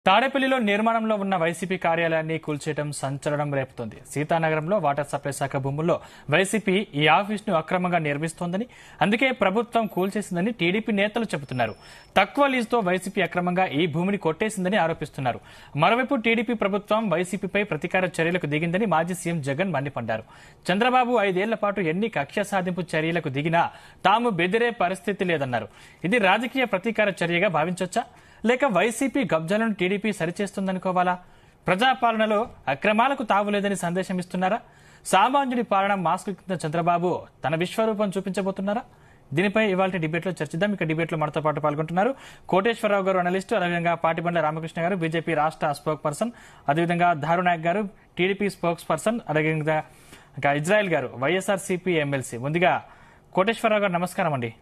తాడేపల్లిలో నిర్మాణంలో ఉన్న వైసీపీ కార్యాలయాన్ని కూల్చేయడం సంచలనం రేపుతోంది సీతానగరంలో వాటర్ సప్లై శాఖ భూముల్లో వైసీపీ ఈ ఆఫీసును అక్రమంగా నిర్మిస్తోందని అందుకే ప్రభుత్వం కూల్చేసిందని టీడీపీ నేతలు చెబుతున్నారు తక్కువ లీజుతో వైసీపీ అక్రమంగా ఈ భూమిని కొట్టేసిందని ఆరోపిస్తున్నారు మరోవైపు టీడీపీ ప్రభుత్వం వైసీపీపై ప్రతీకార చర్యలకు దిగిందని మాజీ సీఎం జగన్ మండిపడ్డారు చంద్రబాబు ఐదేళ్ల పాటు ఎన్ని కక్ష సాధింపు చర్యలకు దిగినా తాము బెదిరే పరిస్థితి లేదన్నారు ఇది రాజకీయ ప్రతీకార చర్యగా భావించొచ్చా లేక వైసీపీ కబ్జాలను టీడీపీ సరిచేస్తుందనుకోవాలా ప్రజాపాలనలో అక్రమాలకు తావులేదని సందేశం ఇస్తున్నారా సామాన్యుడి పాలన మాస్క్ కింద చంద్రబాబు తన విశ్వరూపం చూపించబోతున్నారా దీనిపై ఇవాళ డిబేట్లో చర్చిద్దాం ఇక డిబేట్లో మనతో పాటు పాల్గొంటున్నారు కోటేశ్వరరావు గారు అనలిస్టు అదేవిధంగా పాటిబండ్ల రామకృష్ణ గారు బీజేపీ రాష్ట్ర స్పోక్ పర్సన్ అదేవిధంగా ధారు నాయక్ గారు టీడీపీ స్పోక్స్ పర్సన్ అదేవిధంగా ఇంకా ఇజ్రాయెల్ గారు వైఎస్ఆర్ సిపి ఎమ్మెల్సీ ముందుగా కోటేశ్వరరావు గారు నమస్కారం అండి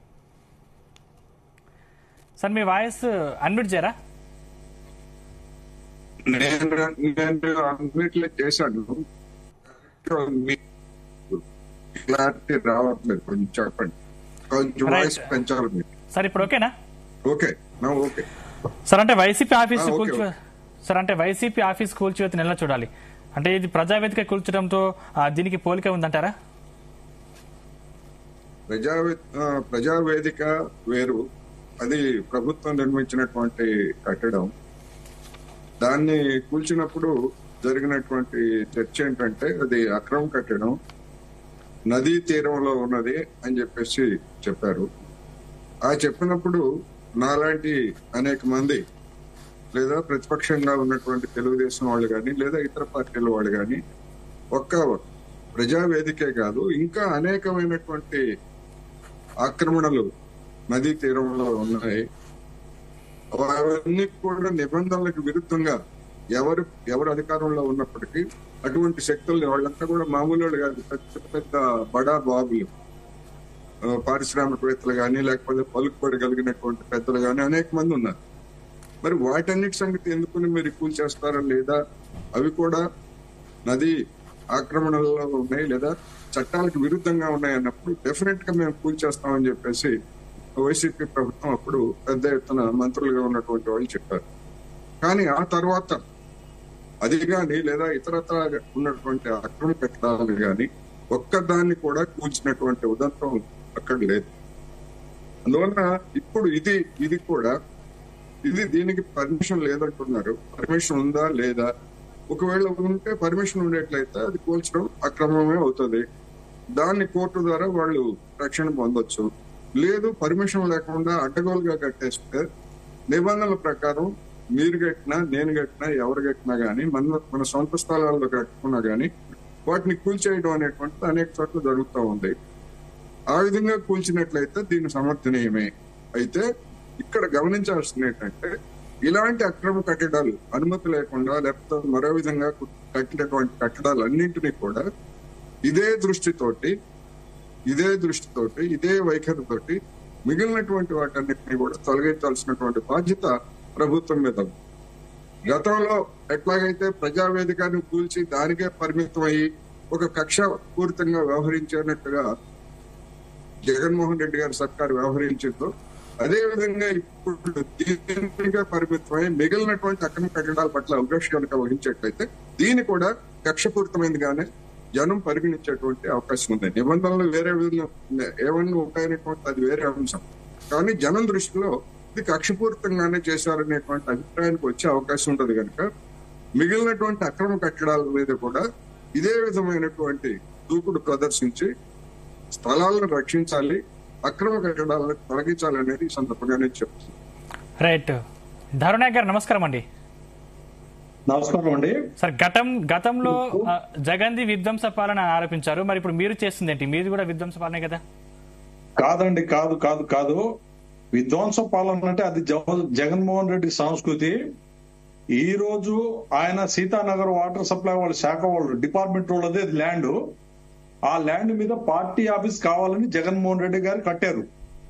సార్ మీ వాయిస్ అన్మ్యూట్ చేయరా నేను నేను అన్నిట్లో చేశాను క్లారిటీ రావట్లేదు కొంచెం చెప్పండి కొంచెం Right. వాయిస్ పెంచాలి మీరు సార్ ఇప్పుడు ఓకేనా ఓకే నా ఓకే సార్ అంటే వైసీపీ ఆఫీస్ ఆ, ఓకే, కూల్చి సార్ అంటే వైసీపీ ఆఫీస్ కూల్చివేతను ఎలా చూడాలి అంటే ఇది ప్రజావేదిక కూల్చడంతో ఆ, దీనికి పోలిక ఉందంటారా ప్రజా ఆ, ప్రజావేదిక వేరు అది ప్రభుత్వం నిర్మించినటువంటి కట్టడం దాన్ని కూల్చినప్పుడు జరిగినటువంటి చర్చ ఏంటంటే అది అక్రమ కట్టడం నదీ తీరంలో ఉన్నది అని చెప్పేసి చెప్పారు ఆ చెప్పినప్పుడు నాలాంటి అనేక మంది లేదా ప్రతిపక్షంగా ఉన్నటువంటి తెలుగుదేశం వాళ్ళు కానీ లేదా ఇతర పార్టీల వాళ్ళు కానీ ఒక్క ప్రజావేదికే కాదు ఇంకా అనేకమైనటువంటి ఆక్రమణలు నదీ తీరంలో ఉన్నాయి అవన్నీ కూడా నిబంధనలకు విరుద్ధంగా ఎవరు ఎవరు అధికారంలో ఉన్నప్పటికీ అటువంటి శక్తుల్ని వాళ్ళంతా కూడా మామూలు వాళ్ళు కాదు పెద్ద పెద్ద బడా బాబులు ఆ, పారిశ్రామికవేత్తలు కానీ లేకపోతే పలుకుబడి కలిగినటువంటి పెద్దలు కానీ అనేక మంది ఉన్నారు మరి వాటన్నిటి సంగతి ఎందుకుని మీరు కూల్చేస్తారా లేదా అవి కూడా నది ఆక్రమణలో ఉన్నాయి లేదా చట్టాలకు విరుద్ధంగా ఉన్నాయి అన్నప్పుడు డెఫినెట్ గా మేము కూల్చేస్తామని చెప్పేసి వైసీపీ ప్రభుత్వం అప్పుడు పెద్ద ఎత్తున మంత్రులుగా ఉన్నటువంటి వాళ్ళు చెప్పారు కానీ ఆ తర్వాత అది కానీ లేదా ఇతరత్ర ఉన్నటువంటి అక్రమ కట్టడాలు కానీ ఒక్కదాన్ని కూడా కూల్చినటువంటి ఉదంతం అక్కడ లేదు అందువల్ల ఇప్పుడు ఇది ఇది కూడా ఇది దీనికి పర్మిషన్ లేదంటున్నారు పర్మిషన్ ఉందా లేదా ఒకవేళ ఉంటే పర్మిషన్ ఉండేట్లయితే అది కూల్చడం అక్రమమే అవుతుంది దాన్ని కోర్టు ద్వారా వాళ్ళు రక్షణ పొందొచ్చు లేదు పర్మిషన్ లేకుండా అడ్డగోలుగా కట్టేస్తే నిబంధనల ప్రకారం మీరు కట్టినా నేను కట్టినా ఎవరు కట్టినా గానీ మన మన సొంత స్థలాల్లో కట్టుకున్నా గానీ వాటిని కూల్చేయడం అనేటువంటిది అనేక చోట్ల జరుగుతూ ఉంది ఆ విధంగా కూల్చినట్లయితే దీన్ని సమర్థనీయమే అయితే ఇక్కడ గమనించాల్సింది ఏంటంటే ఇలాంటి అక్రమ కట్టడాలు అనుమతి లేకుండా లేకపోతే మరో విధంగా కు- కట్టినటువంటి కట్టడాలు అన్నింటినీ కూడా ఇదే దృష్టితోటి ఇదే దృష్టితోటి ఇదే వైఖరితోటి మిగిలినటువంటి వాటన్నిటిని కూడా తొలగించాల్సినటువంటి బాధ్యత ప్రభుత్వం మీద ఉంది. గతంలో ఎట్లాగైతే ప్రజావేదికను కూల్చి దానికే పరిమితం అయ్యి ఒక కక్ష పూరితంగా వ్యవహరించినట్టుగా జగన్మోహన్ రెడ్డి గారి సర్కారు వ్యవహరించిందో అదే విధంగా ఇప్పుడు దీనిగా పరిమితమై మిగిలినటువంటి అక్రమ కట్టడాల పట్ల ఉపేక్ష కనుక వహించేట్లయితే దీన్ని కూడా కక్షపూరితమైనదిగానే జనం పరిగణించేటువంటి అవకాశం ఉంది నిబంధనలు వేరే విధంగా ఏమన్నా ఉంటాయనేటువంటి అది వేరే అంశం కానీ జనం దృష్టిలో ఇది కక్షపూరితంగానే చేశారనేటువంటి అభిప్రాయానికి వచ్చే అవకాశం ఉండదు కనుక మిగిలినటువంటి అక్రమ కట్టడాల మీద కూడా ఇదే విధమైనటువంటి దూకుడు ప్రదర్శించి స్థలాలను రక్షించాలి అక్రమ కట్టడాలను తొలగించాలి అనేది ఈ సందర్భంగా నేను చెప్తున్నాను రైట్ ధరుణాయక్ గారు నమస్కారం అండి నమస్కారం అండి సార్ గతం గతంలో ఆ, జగన్ది విధ్వంస పాలన అని ఆరోపించారు మరి ఇప్పుడు మీరు చేస్తుంది ఏంటి మీది కూడా విధ్వంస పాలనే కదా కాదండి కాదు కాదు కాదు విధ్వంస పాలన అంటే అది జవ- జగన్మోహన్ రెడ్డి సంస్కృతి ఈ రోజు ఆయన సీతానగర్ వాటర్ సప్లై వాళ్ళ శాఖ వాళ్ళు డిపార్ట్మెంట్ వాళ్ళది ల్యాండ్ ఆ ల్యాండ్ మీద పార్టీ ఆఫీస్ కావాలని జగన్మోహన్ రెడ్డి గారు కట్టారు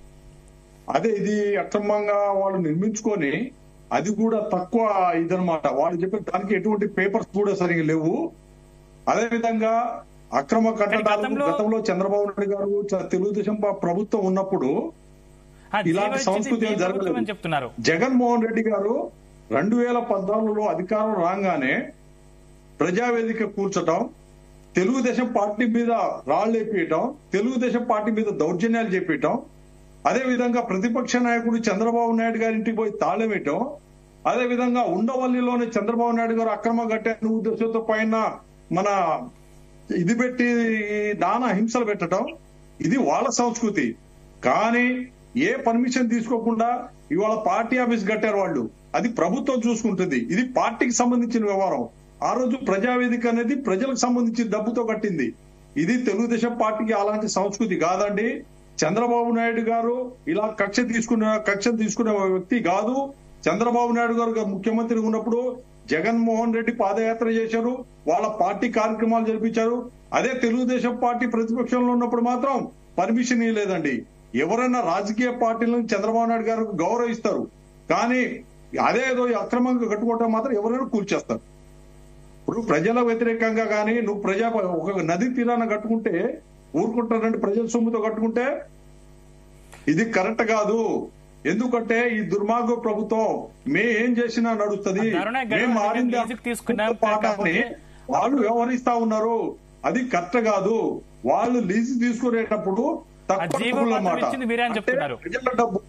అదే ఇది అక్రమంగా వాళ్ళు నిర్మించుకొని అది కూడా తక్కువ ఇదనమాట వాళ్ళు చెప్పిన దానికి ఎటువంటి పేపర్స్ కూడా సరిగా లేవు అదే విధంగా అక్రమ కట్టడాలు గతంలో- గతంలో చంద్రబాబు నాయుడు గారు చ- తెలుగుదేశం ప- ప్రభుత్వం ఉన్నప్పుడు ఆ, ఇలాంటి జీవో సంస్కృతి ఇచ్చింది ఏం మీ ప్రభుత్వం జరగలేదు. అని చెప్తున్నారు జగన్మోహన్ రెడ్డి గారు రెండు వేల పద్నాలుగులో అధికారం రాగానే ప్రజావేదిక కూర్చటం తెలుగుదేశం పార్టీ మీద రాళ్లేపీయటం తెలుగుదేశం పార్టీ మీద దౌర్జన్యాలు చెప్పేయటం అదే విధంగా ప్రతిపక్ష నాయకుడు చంద్రబాబు నాయుడు గారి ఇంటికి పోయి తాళం వేయటం అదే విధంగా ఉండవల్లిలోని చంద్రబాబు నాయుడు గారు అక్రమ కట్టారు ఉద్దేశంతో పైన మన ఇది పెట్టి నానా హింసలు పెట్టడం ఇది వాళ్ళ సంస్కృతి కానీ ఏ పర్మిషన్ తీసుకోకుండా ఇవాళ పార్టీ ఆఫీస్ కట్టారు వాళ్ళు అది ప్రభుత్వం చూసుకుంటుంది ఇది పార్టీకి సంబంధించిన వ్యవహారం ఆ రోజు ప్రజావేదిక అనేది ప్రజలకు సంబంధించిన డబ్బుతో కట్టింది ఇది తెలుగుదేశం పార్టీకి అలాంటి సంస్కృతి కాదండి చంద్రబాబు నాయుడు గారు ఇలా కక్ష తీసుకునే కక్ష తీసుకునే వ్యక్తి కాదు చంద్రబాబు నాయుడు గారు ముఖ్యమంత్రి ఉన్నప్పుడు జగన్మోహన్ రెడ్డి పాదయాత్ర చేశారు వాళ్ళ పార్టీ కార్యక్రమాలు జరిపించారు అదే తెలుగుదేశం పార్టీ ప్రతిపక్షంలో ఉన్నప్పుడు మాత్రం పర్మిషన్ ఇవ్వలేదండి ఎవరైనా రాజకీయ పార్టీలను చంద్రబాబు నాయుడు గారు గౌరవిస్తారు కానీ అదే ఏదో అక్రమంగా కట్టుకోవటం మాత్రం ఎవరైనా కూల్చేస్తారు ఇప్పుడు ప్రజల వ్యతిరేకంగా కానీ నువ్వు ప్రజా ఒక నది తీరాన కట్టుకుంటే ఊరుకుంటారంటే ప్రజల సొమ్ముతో కట్టుకుంటే ఇది కరెక్ట్ కాదు ఎందుకంటే ఈ దుర్మార్గ ప్రభుత్వం మే ఏం చేసినా నడుస్తుంది దారుణ గడువు మేము అనేది మారింది లీజుకు తీసుకున్నాం, పాఠాన్ని కాకపోతే- వాళ్ళు వ్యవహరిస్తా ఉన్నారు అది కరెక్ట్ కాదు వాళ్ళు లీజు తీసుకునేటప్పుడు తక్కువ జీవో డబ్బులు మాత్రం అన్నమాట. ఇచ్చింది మీరే అని అంటే చెప్తున్నారు. ప్రజల డబ్బు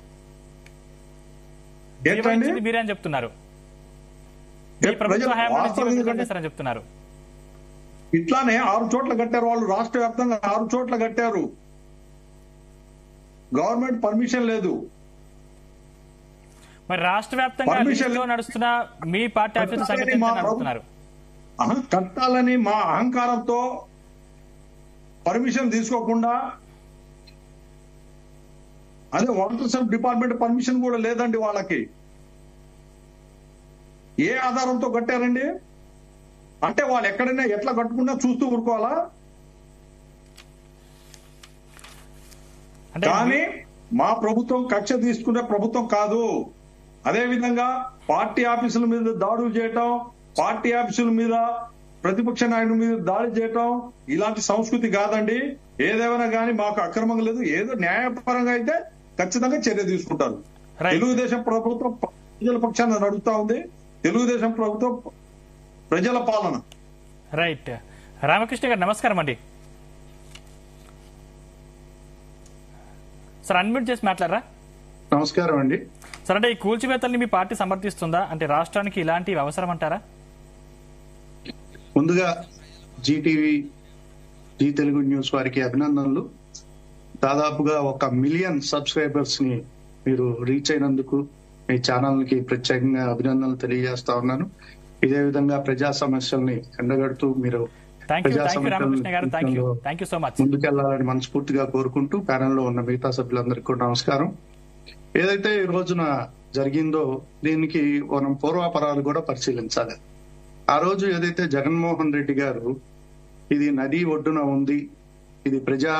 ఏంటండి నిర్వహించింది మీరే అని చెప్తున్నారు ఈ ఏ ప్రజల ప్రభుత్వ హయాంలో వాస్తవం జీవో విడుదల ఎందుకంటే చేశారని చెప్తున్నారు ఇట్లానే ఆరు చోట్ల కట్టారు వాళ్ళు రాష్ట్ర వ్యాప్తంగా ఆరు చోట్ల కట్టారు గవర్నమెంట్ పర్మిషన్ లేదు మరి రాష్ట్ర వ్యాప్తంగా Permission లీజులో నడుస్తున్న మీ పార్టీ ఆఫీసు సంగతి కట్టాలని మా ఏంటని అడుగుతున్నారు అహం- కట్టాలని మా అహంకారంతో పర్మిషన్ తీసుకోకుండా అదే వాటర్ సబ్ డిపార్ట్మెంట్ పర్మిషన్ కూడా లేదండి వాళ్ళకి ఏ ఆధారంతో కట్టారండి అంటే వాళ్ళు ఎక్కడైనా ఎట్లా కట్టుకున్నా చూస్తూ ఊరుకోవాలా అంటే కానీ మా ప్రభుత్వం కక్ష తీసుకునే ప్రభుత్వం కాదు అదే విధంగా పార్టీ ఆఫీసుల మీద దాడులు చేయటం పార్టీ ఆఫీసుల మీద ప్రతిపక్ష నాయకుల మీద దాడి చేయటం ఇలాంటి సంస్కృతి కాదండి ఏదేమైనా కానీ మాకు అక్రమంగా లేదు ఏదో న్యాయపరంగా అయితే ఖచ్చితంగా చర్య తీసుకుంటారు Right. తెలుగుదేశం ప్రభుత్వం ప్రజల పక్షాన నడుస్తా ఉంది తెలుగుదేశం ప్రభుత్వం ప్రజల పాలన రైట్ రామకృష్ణ గారు నమస్కారం అండి సార్ అన్మ్యూట్ చేసి మాట్లాడరా నమస్కారం అండి సార్ అంటే ఈ కూల్చివేతల్ని మీ పార్టీ సమర్థిస్తుందా అంటే రాష్ట్రానికి ఇలాంటివి అవసరం అంటారా ముందుగా జీటీవీ జీ తెలుగు న్యూస్ వారికి అభినందనలు దాదాపుగా ఒక మిలియన్ సబ్స్క్రైబర్స్ ని మీరు రీచ్ అయినందుకు మీ ఛానల్ కి ప్రత్యేకంగా అభినందనలు తెలియజేస్తా ఉన్నాను ఇదే విధంగా ప్రజా సమస్యల్ని ఎండగడుతూ మీరు థ్యాంక్ యూ ప్రజా thank you Ramakrishna garu thank you సమస్యలను థ్యాంక్ యూ సో మచ్ ముందుకెళ్లాలని మనస్ఫూర్తిగా కోరుకుంటూ ప్యానెల్ లో ఉన్న మిగతా సభ్యులందరికీ కూడా నమస్కారం ఏదైతే ఈ రోజున జరిగిందో దీనికి మనం పూర్వాపరాలు కూడా పరిశీలించాలి ఆ రోజు ఏదైతే జగన్మోహన్ రెడ్డి గారు ఇది నది ఒడ్డున ఉంది ఇది ప్రజా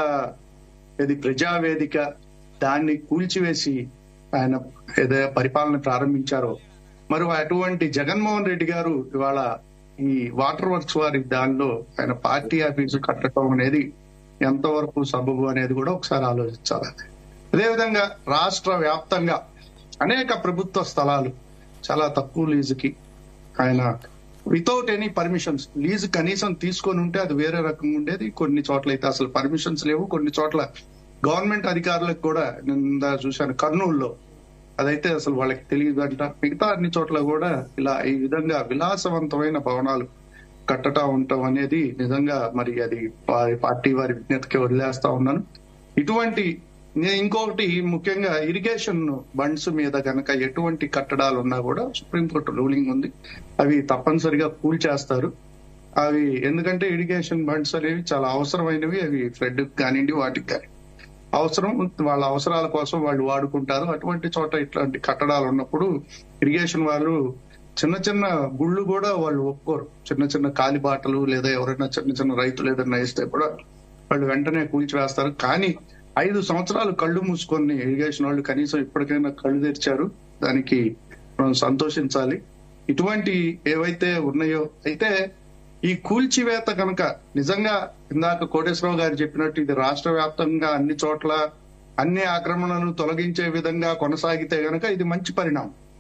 ఇది ప్రజావేదిక దాన్ని కూల్చివేసి ఆయన ఏదైతే పరిపాలన ప్రారంభించారో మరి అటువంటి జగన్మోహన్ రెడ్డి గారు ఇవాళ ఈ వాటర్ వర్క్స్ వారి దానిలో ఆయన పార్టీ ఆఫీసు కట్టడం అనేది ఎంతవరకు సబబు అనేది కూడా ఒకసారి ఆలోచించాలి అదేవిధంగా రాష్ట్ర వ్యాప్తంగా అనేక ప్రభుత్వ స్థలాలు చాలా తక్కువ లీజుకి ఆయన వితౌట్ ఎనీ పర్మిషన్స్ లీజు కనీసం తీసుకొని ఉంటే అది వేరే రకంగా ఉండేది కొన్ని చోట్ల అయితే అసలు పర్మిషన్స్ లేవు కొన్ని చోట్ల గవర్నమెంట్ అధికారులకు కూడా నిన్న చూశాను కర్నూలులో అదైతే అసలు వాళ్ళకి తెలియదు అంట మిగతా అన్ని చోట్ల కూడా ఇలా ఈ విధంగా విలాసవంతమైన భవనాలు కట్టటం ఉండటం అనేది నిజంగా మరి అది వారి పార్టీ వారి విజ్ఞతకి వదిలేస్తా ఉన్నాను ఇటువంటి నే- ఇంకొకటి ముఖ్యంగా ఇరిగేషన్ బండ్స్ మీద గనక ఎటువంటి కట్టడాలు ఉన్నా కూడా సుప్రీంకోర్టు రూలింగ్ ఉంది అవి తప్పనిసరిగా కూల్ చేస్తారు అవి ఎందుకంటే ఇరిగేషన్ బండ్స్ అనేవి చాలా అవసరమైనవి అవి ఫ్లడ్ కానివ్వండి వాటికి కానీ అవసరం వాళ్ళ అవసరాల కోసం వాళ్ళు వాడుకుంటారు అటువంటి చోట ఇట్లాంటి కట్టడాలు ఉన్నప్పుడు ఇరిగేషన్ వాళ్ళు చిన్న చిన్న గుళ్ళు కూడా వాళ్ళు ఒప్పుకోరు చిన్న చిన్న కాలిబాటలు లేదా ఎవరైనా చిన్న చిన్న రైతులు ఏదైనా వేస్తే కూడా వాళ్ళు వెంటనే కూల్చివేస్తారు కానీ ఐదు సంవత్సరాలు కళ్ళు మూసుకొని ఇరిగేషన్ వాళ్ళు కనీసం ఇప్పటికైనా కళ్ళు తెరిచారు దానికి మనం సంతోషించాలి ఇటువంటి ఏవైతే ఉన్నాయో అయితే ఈ కూల్చివేత కనుక నిజంగా ఇందాక కోటేశ్వరరావు గారు చెప్పినట్టు ఇది రాష్ట్ర వ్యాప్తంగా అన్ని చోట్ల అన్ని ఆక్రమణలను తొలగించే విధంగా కొనసాగితే గనక ఇది మంచి పరిణామం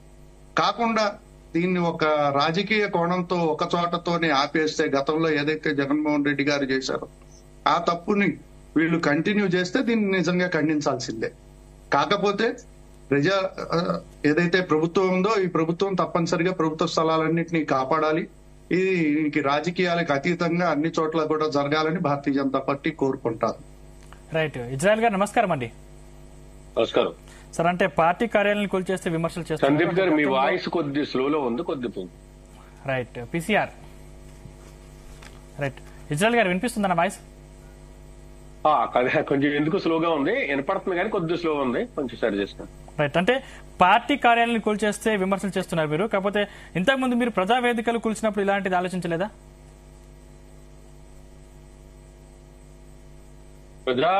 కాకుండా దీన్ని ఒక రాజకీయ కోణంతో ఒక చోటతోనే ఆపేస్తే గతంలో ఏదైతే జగన్మోహన్ రెడ్డి గారు చేశారో ఆ తప్పుని వీళ్ళు కంటిన్యూ చేస్తే దీన్ని నిజంగా ఖండించాల్సిందే కాకపోతే ప్రజా ఆ, ఏదైతే ప్రభుత్వం ఉందో ఈ ప్రభుత్వం తప్పనిసరిగా ప్రభుత్వ స్థలాలన్నింటినీ కాపాడాలి ఇది దీనికి రాజకీయాలకు అతీతంగా అన్ని చోట్ల కూడా జరగాలని భారతీయ జనతా పార్టీ కోరుకుంటారు రైట్ ఇజ్రాయెల్ గారు నమస్కారం అండి నమస్కారం సార్ అంటే పార్టీ కార్యాలయాన్ని కూల్చేస్తే విమర్శలు సందీప్ గారు మీ చేస్తున్నారు వాయిస్ కొద్ది స్లోలో ఉంది కొద్ది రైట్ పిసిఆర్ రైట్ ఇజ్రాయెల్ గారు వినిపిస్తుందన్న వాయిస్ ఆ, కదే- కొంచెం ఎందుకు స్లోగా ఉంది వినపడుతుంది కానీ కొద్ది స్లో ఉంది కొంచెం సరి చేసుకోండి రైట్ అంటే పార్టీ కార్యాలయాన్ని కూల్చేస్తే విమర్శలు చేస్తున్నారు మీరు కాకపోతే ఇంతకుముందు మీరు ప్రజా వేదికలు కూల్చినప్పుడు ఇలాంటిది ఆలోచించలేదా ప్రజా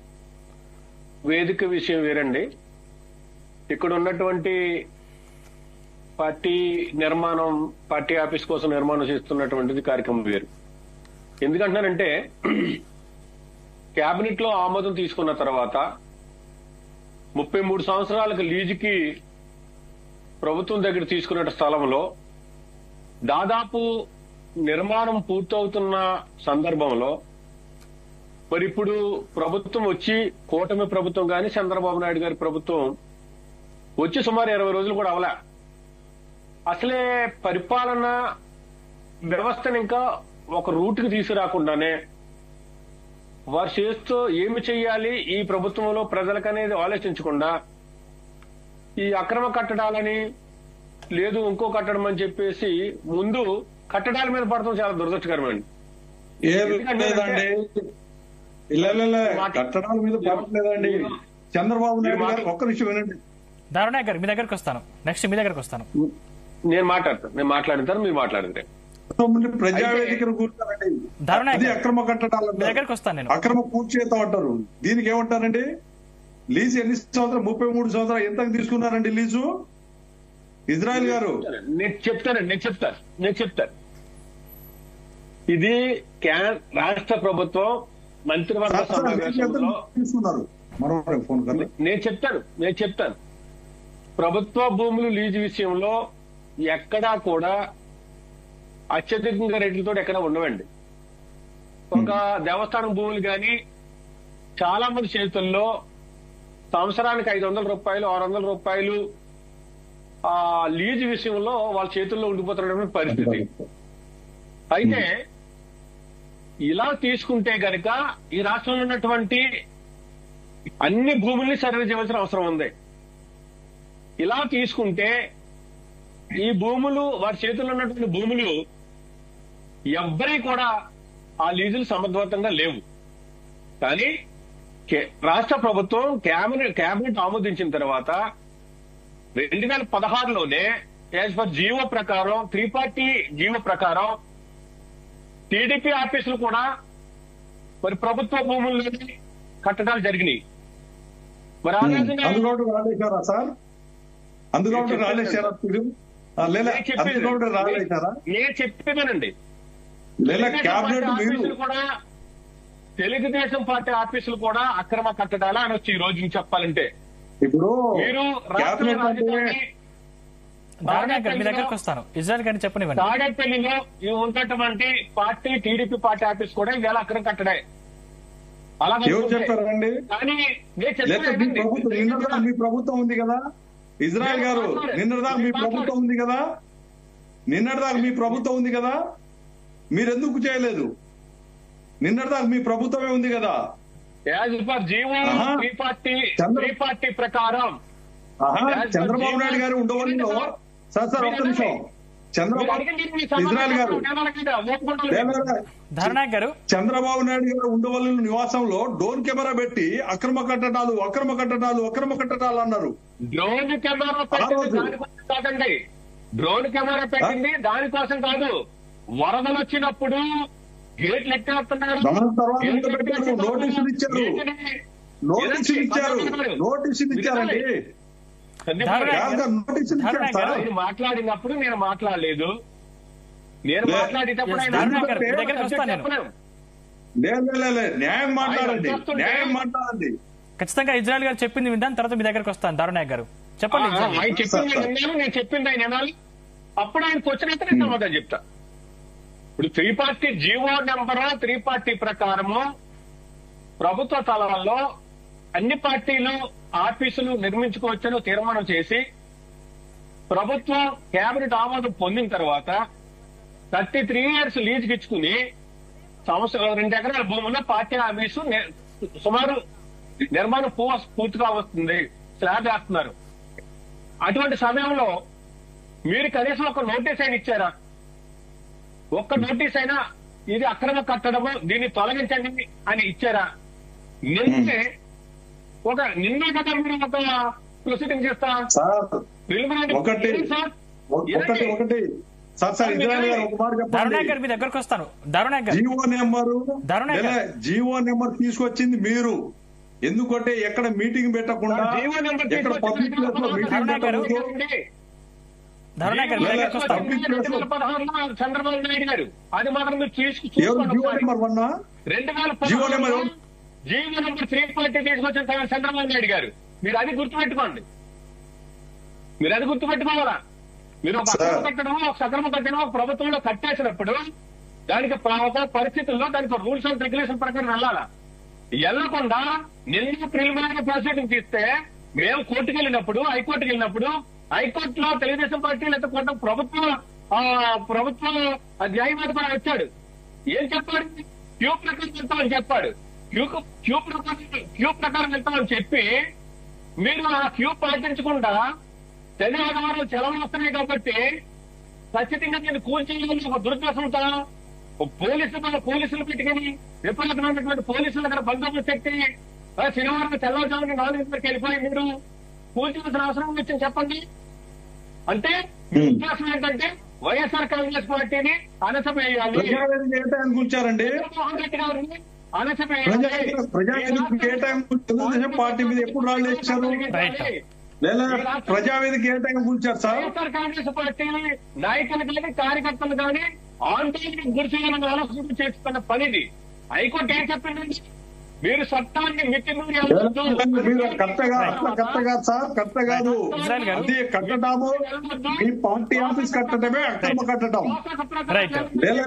వేదిక విషయం వేరండి ఇక్కడ ఉన్నటువంటి పార్టీ నిర్మాణం పార్టీ ఆఫీస్ కోసం నిర్మాణం చేస్తున్నటువంటిది కార్యక్రమం వేరు ఎందుకంటున్నానంటే కేబినెట్ లో ఆమోదం తీసుకున్న తర్వాత ముప్పై మూడు సంవత్సరాలకు లీజుకి ప్రభుత్వం దగ్గర తీసుకున్న స్థలంలో దాదాపు నిర్మాణం పూర్తవుతున్న సందర్భంలో మరి ఇప్పుడు ప్రభుత్వం వచ్చి కూటమి ప్రభుత్వం గాని చంద్రబాబు నాయుడు గారి ప్రభుత్వం వచ్చి సుమారు ఇరవై రోజులు కూడా అవలే అసలే పరిపాలన వ్యవస్థను ఇంకా ఒక రూట్కి తీసుకురాకుండానే వారు చేస్తూ ఏమి చెయ్యాలి ఈ ప్రభుత్వంలో ప్రజలకనేది ఆలోచించకుండా ఈ అక్రమ కట్టడాలని లేదు ఇంకో కట్టడం అని చెప్పేసి ముందు కట్టడాల మీద పడటం చాలా దురదృష్టకరమండి ఏం లేదండి ఇలా ఇలా ఇలా కట్టడాల మీద పడట్లేదండి చంద్రబాబు నాయుడు గారు ఒక్క నిమిషం వినండి దారుణాయక్ గారు మీ దగ్గరకు వస్తాను నెక్స్ట్ మీ దగ్గరకు వస్తాను నేను మాట్లాడతాను నేను మాట్లాడిన తర్వాత మీరు మాట్లాడితే తొమ్మిది ప్రజావేదికను కూర్చారండి దారుణాయక్ అది గారు, అక్రమ కట్టడాలు మీ అంటారు. దగ్గరకు వస్తాను నేను అక్రమ కూర్చేత అంటారు దీనికి ఏమంటారండి లీజు ఎన్ని సంవత్సరాలు ముప్పై మూడు సంవత్సరాలు ఎంతకు తీసుకున్నారండి లీజు ఇజ్రాయెల్ గారు నేను చెప్తానండి నేను చెప్తాను నేను చెప్తాను ఇది క్యా- రాష్ట్ర ప్రభుత్వం మంత్రివర్గ సార్, సార్, లీజు ఎంత సమావేశంలో తీసుకున్నారు మరో ఫోన్ కన్నా నేను చెప్తాను నేను చెప్తాను ప్రభుత్వ భూములు లీజు విషయంలో ఎక్కడా కూడా అత్యధికంగా రేట్లతో ఎక్కడ ఉండవండి ఒక దేవస్థానం భూములు కానీ చాలా మంది చేతుల్లో సంవత్సరానికి ఐదు వందల రూపాయలు ఆరు వందల రూపాయలు ఆ లీజు విషయంలో వాళ్ళ చేతుల్లో ఉండిపోతున్న పరిస్థితి అయితే ఇలా తీసుకుంటే గనక ఈ రాష్ట్రంలో ఉన్నటువంటి అన్ని భూముల్ని సర్వే చేయవలసిన అవసరం ఉంది ఇలా తీసుకుంటే ఈ భూములు వారి చేతుల్లో ఉన్నటువంటి భూములు ఎవ్వరీ కూడా ఆ లీజులు సమర్థవంతంగా లేవు కానీ కే- రాష్ట్ర ప్రభుత్వం కేబినెట్ కేబినెట్ ఆమోదించిన తర్వాత రెండు వేల పదహారులోనే యాజ్ పర్ జీవో ప్రకారం త్రిపార్టీ జీవో ప్రకారం టీడీపీ ఆఫీసులు కూడా మరి ప్రభుత్వ భూముల్లోనే కట్టడాలు జరిగినాయి మరి ఆ రోజునే అందులో రాలేశారా సార్ అందులో నేను చెప్పేది రాలేశారా మీరు ఆ, లేదా నేను చెప్పేది అందులో రాలేశారా నేను చెప్పేదానండి లేదా తెలుగుదేశం క్యాబినెట్ పార్టీ మీరు ఆఫీసులు కూడా తెలుగుదేశం పార్టీ ఆఫీసులు కూడా అక్రమ కట్టడాలా అనొచ్చు ఈ రోజు చెప్పాలంటే ఇప్పుడు మీరు రాష్ట్ర క్యాబినెట్ అంటే రాజధాని దారుణాయక్ గారు మీ దగ్గరకు వస్తాను ఇజ్రాయెల్ గారిని చెప్పనివ్వండి తాడేపల్లిలో ఈ ఉన్నటువంటి పార్టీ టీడీపీ పార్టీ ఆఫీస్ కూడా ఇవాళ అక్రమ కట్టడే అలా ఎవరు చెప్పారండి కానీ నేను లేదా మీ ప్రభుత్వం నిన్నటిదాకా చెప్పాను మీ ప్రభుత్వం ఉంది కదా ఇజ్రాయెల్ గారు నిన్నటిదాకా మీ ప్రభుత్వం ఉంది కదా నిన్నటిదాకా మీ ప్రభుత్వం ఉంది కదా మీరెందుకు చేయలేదు నిన్నటిదాకా మీ ప్రభుత్వమే ఉంది కదా యాజ్ పర్ జీవో ఆహా. త్రీ పార్టీ చంద్ర- త్రీ పార్టీ ప్రకారం ఆహా, As per చంద్రబాబు నాయుడు గారు ఉండవల్లిలో సార్ సార్ ఒక్క నిమిషం మీరు చంద్రబాబు అడిగింది మీ ఇజ్రాయెల్ గారు సమాధానం నేను అడగలేదు, ఒప్పుకుంటలేదు. లేదా దారుణాయక్ గారు చంద్రబాబు నాయుడు గారు ఉండవల్లి నివాసంలో డోన్ కెమెరా పెట్టి అక్రమ కట్టడాలు అక్రమ కట్టడాలు అక్రమ కట్టడాలు అన్నారు డ్రోన్ కెమెరా పెట్టింది రోజు. దానికోసం కాదండి డ్రోన్ కెమెరా పెట్టింది దానికోసం కాదు వరదలు వచ్చినప్పుడు గేట్లు ఎట్టేస్తున్నారు దాని తర్వాత గేట్లు ఇంకా పెట్టారు, ఎట్టేస్తున్నారు. నోటీసులు ఇచ్చారు. ఏంటిది? నోటీసులు ఇచ్చారు వినండి. నోటీసులు ఇచ్చారండి సందీప్ ధారణ- గారు, కాదు, కాదు, నోటీసులు ఇచ్చారు ధారణ సార్ ఆయన మాట్లాడినప్పుడు నేను మాట్లాడలేదు నేను లే. మాట్లాడేటప్పుడు Yes, ఆయన ధారణ మాట్లాడితే గారు, మీ దగ్గరికి సబ్జెక్ట్ వస్తాను నేను. చెప్పలేం. లేదు లేదు, లేదు న్యాయం మాట్లాడండి ఆయన చెప్తుంటే- న్యాయం మాట్లాడండి ఖచ్చితంగా ఇజ్రాయెల్ గారు చెప్పింది విందాం తర్వాత మీ దగ్గరకు వస్తాను దారుణాయక్ గారు చెప్పండి ఆ, ఆయన చెప్పింది నేను విన్నాను నేను చెప్పింది ఆయన వినాలి అప్పుడు ఆయనకు వచ్చినట్టు నేను సమాధానం చెప్తా ఇప్పుడు three party GO number three party ప్రకారము ప్రభుత్వ తలాల్లో అన్ని పార్టీలు ఆఫీసులు నిర్మించుకోవచ్చని తీర్మానం చేసి ప్రభుత్వం కేబినెట్ ఆమోదం పొందిన తర్వాత థర్టీ త్రీ ఇయర్స్ లీజుకి ఇచ్చుకుని సంవత్సరం రెండు ఎకరాల భూముల్లో పార్టీ ఆఫీసు ని- సుమారు నిర్మాణం పూ- పూర్తిగా వస్తుంది స్లాబ్ వేస్తున్నారు అటువంటి సమయంలో మీరు కనీసం ఒక నోటీస్ అయినా ఇచ్చారా ఒక్క నోటీస్ అయినా ఇది అక్రమ కట్టడము దీన్ని తొలగించండి అని ఇచ్చారా నిన్నే ఒక నిన్నే కదా మీరు ఒక ప్రొసీడింగ్ చేస్తా సార్ ప్రిలిమినరీ ఒకటి సార్ ఒకటి ఒకటి సార్ సార్ ఇందిరాణి గారు ఒక మాట దారుణాయక్ చెప్పండి గారు మీ దగ్గరకు వస్తాను దారుణాయక్ గారు జీవో నెంబరు ధరుణ్ లేదా జీవో నెంబర్ తీసుకొచ్చింది మీరు ఎందుకంటే ఎక్కడ మీటింగ్ పెట్టకుండా జీవో నెంబర్ ఎక్కడ పబ్లిక్ ప్లేస్ లో మీటింగ్ ధరుణ్ గారు. పెట్టకూడదు దారుణాయక్ గారు మీ లేదా దగ్గరకు వస్తాను public place లో- పదహారులో చంద్రబాబు నాయుడు గారు అది మాత్రం మీరు తీసుకు ఎవరు జీవో చూసుకోండి నెంబర్ వన్ రెండు వేల జీవో నెంబర్ పదహారులో జీవో నెంబర్ త్రీ పార్టీ తీసుకొచ్చిన తర్వాత చంద్రబాబు నాయుడు గారు మీరు అది గుర్తుపెట్టుకోండి మీరు అది గుర్తుపెట్టుకోవాలా మీరు ఒక అక్రమ సార్. కట్టడం ఒక సక్రమ కట్టడం ఒక ప్రభుత్వంలో కట్టేసినప్పుడు దానికి ప్ర- ఒక పరిస్థితుల్లో దానికి రూల్స్ అండ్ రెగ్యులేషన్ ప్రకారం వెళ్ళాలా వెళ్ళకుండా నిన్న ప్రిలిమినరీ ప్రొసీడింగ్ తీస్తే మేము కోర్టుకు వెళ్ళినప్పుడు హైకోర్టుకు వెళ్ళినప్పుడు హైకోర్టులో తెలుగుదేశం పార్టీ లేదా కొంత ప్రభుత్వ ఆ, ప్రభుత్వ న్యాయవాది కూడా వచ్చాడు ఏం చెప్పాడు క్యూ ప్రకారం వెళ్తామని చెప్పాడు క్యూ క్యూ ప్రకారం క్యూ ప్రకారం వెళ్తామని చెప్పి మీరు ఆ క్యూ పాటించకుండా శని ఆదివారం సెలవులు వస్తున్నాయి కాబట్టి ఖచ్చితంగా నేను కూల్చేయాలని ఒక దురుద్దేశంతో ఒక పోలీసులు మన పోలీసులు పెట్టుకుని విపరీతమైనటువంటి పోలీసుల దగ్గర బందోబస్తు పెట్టి ఆ శనివారం తెల్లవారుజామున నాలుగింటికి వెళ్ళిపోయి మీరు కూల్చాల్సిన అవసరం వచ్చింది చెప్పండి అంటే మీ Hmm. ఉద్దేశం ఏంటంటే వైఎస్ఆర్ కాంగ్రెస్ పార్టీని అణచవేయాలి ప్రజావేదిక ఏ టైం కూర్చారండి జగన్మోహన్ రెడ్డి గారిని అణచవేయాలి ప్రజా ప్రజావేదిక ఏ టైం తెలుగుదేశం పార్టీ మీద ఎప్పుడు రాళ్ళు వేశారు Right. లేదా ప్రజావేదిక ఏ టైం కూర్చారు సార్ వైఎస్ఆర్ కాంగ్రెస్ పార్టీ నాయకులు కానీ కార్యకర్తలు కానీ ఆందోళన గురి చేయాలని ఆలోచన చేస్తున్న పనిది హైకోర్టు ఏం చెప్పిందండి మీరు చట్టాన్ని మితిమీరి వెళ్ళొద్దు. మీరు కరెక్ట్గా అట్లా కరెక్ట్ కాదు సార్ కరెక్ట్ కాదు ఇజ్రాయెల్ గారు. అది కట్టడము మీ పార్టీ ఆఫీస్ కట్టడమే అక్రమ కట్టడం Right.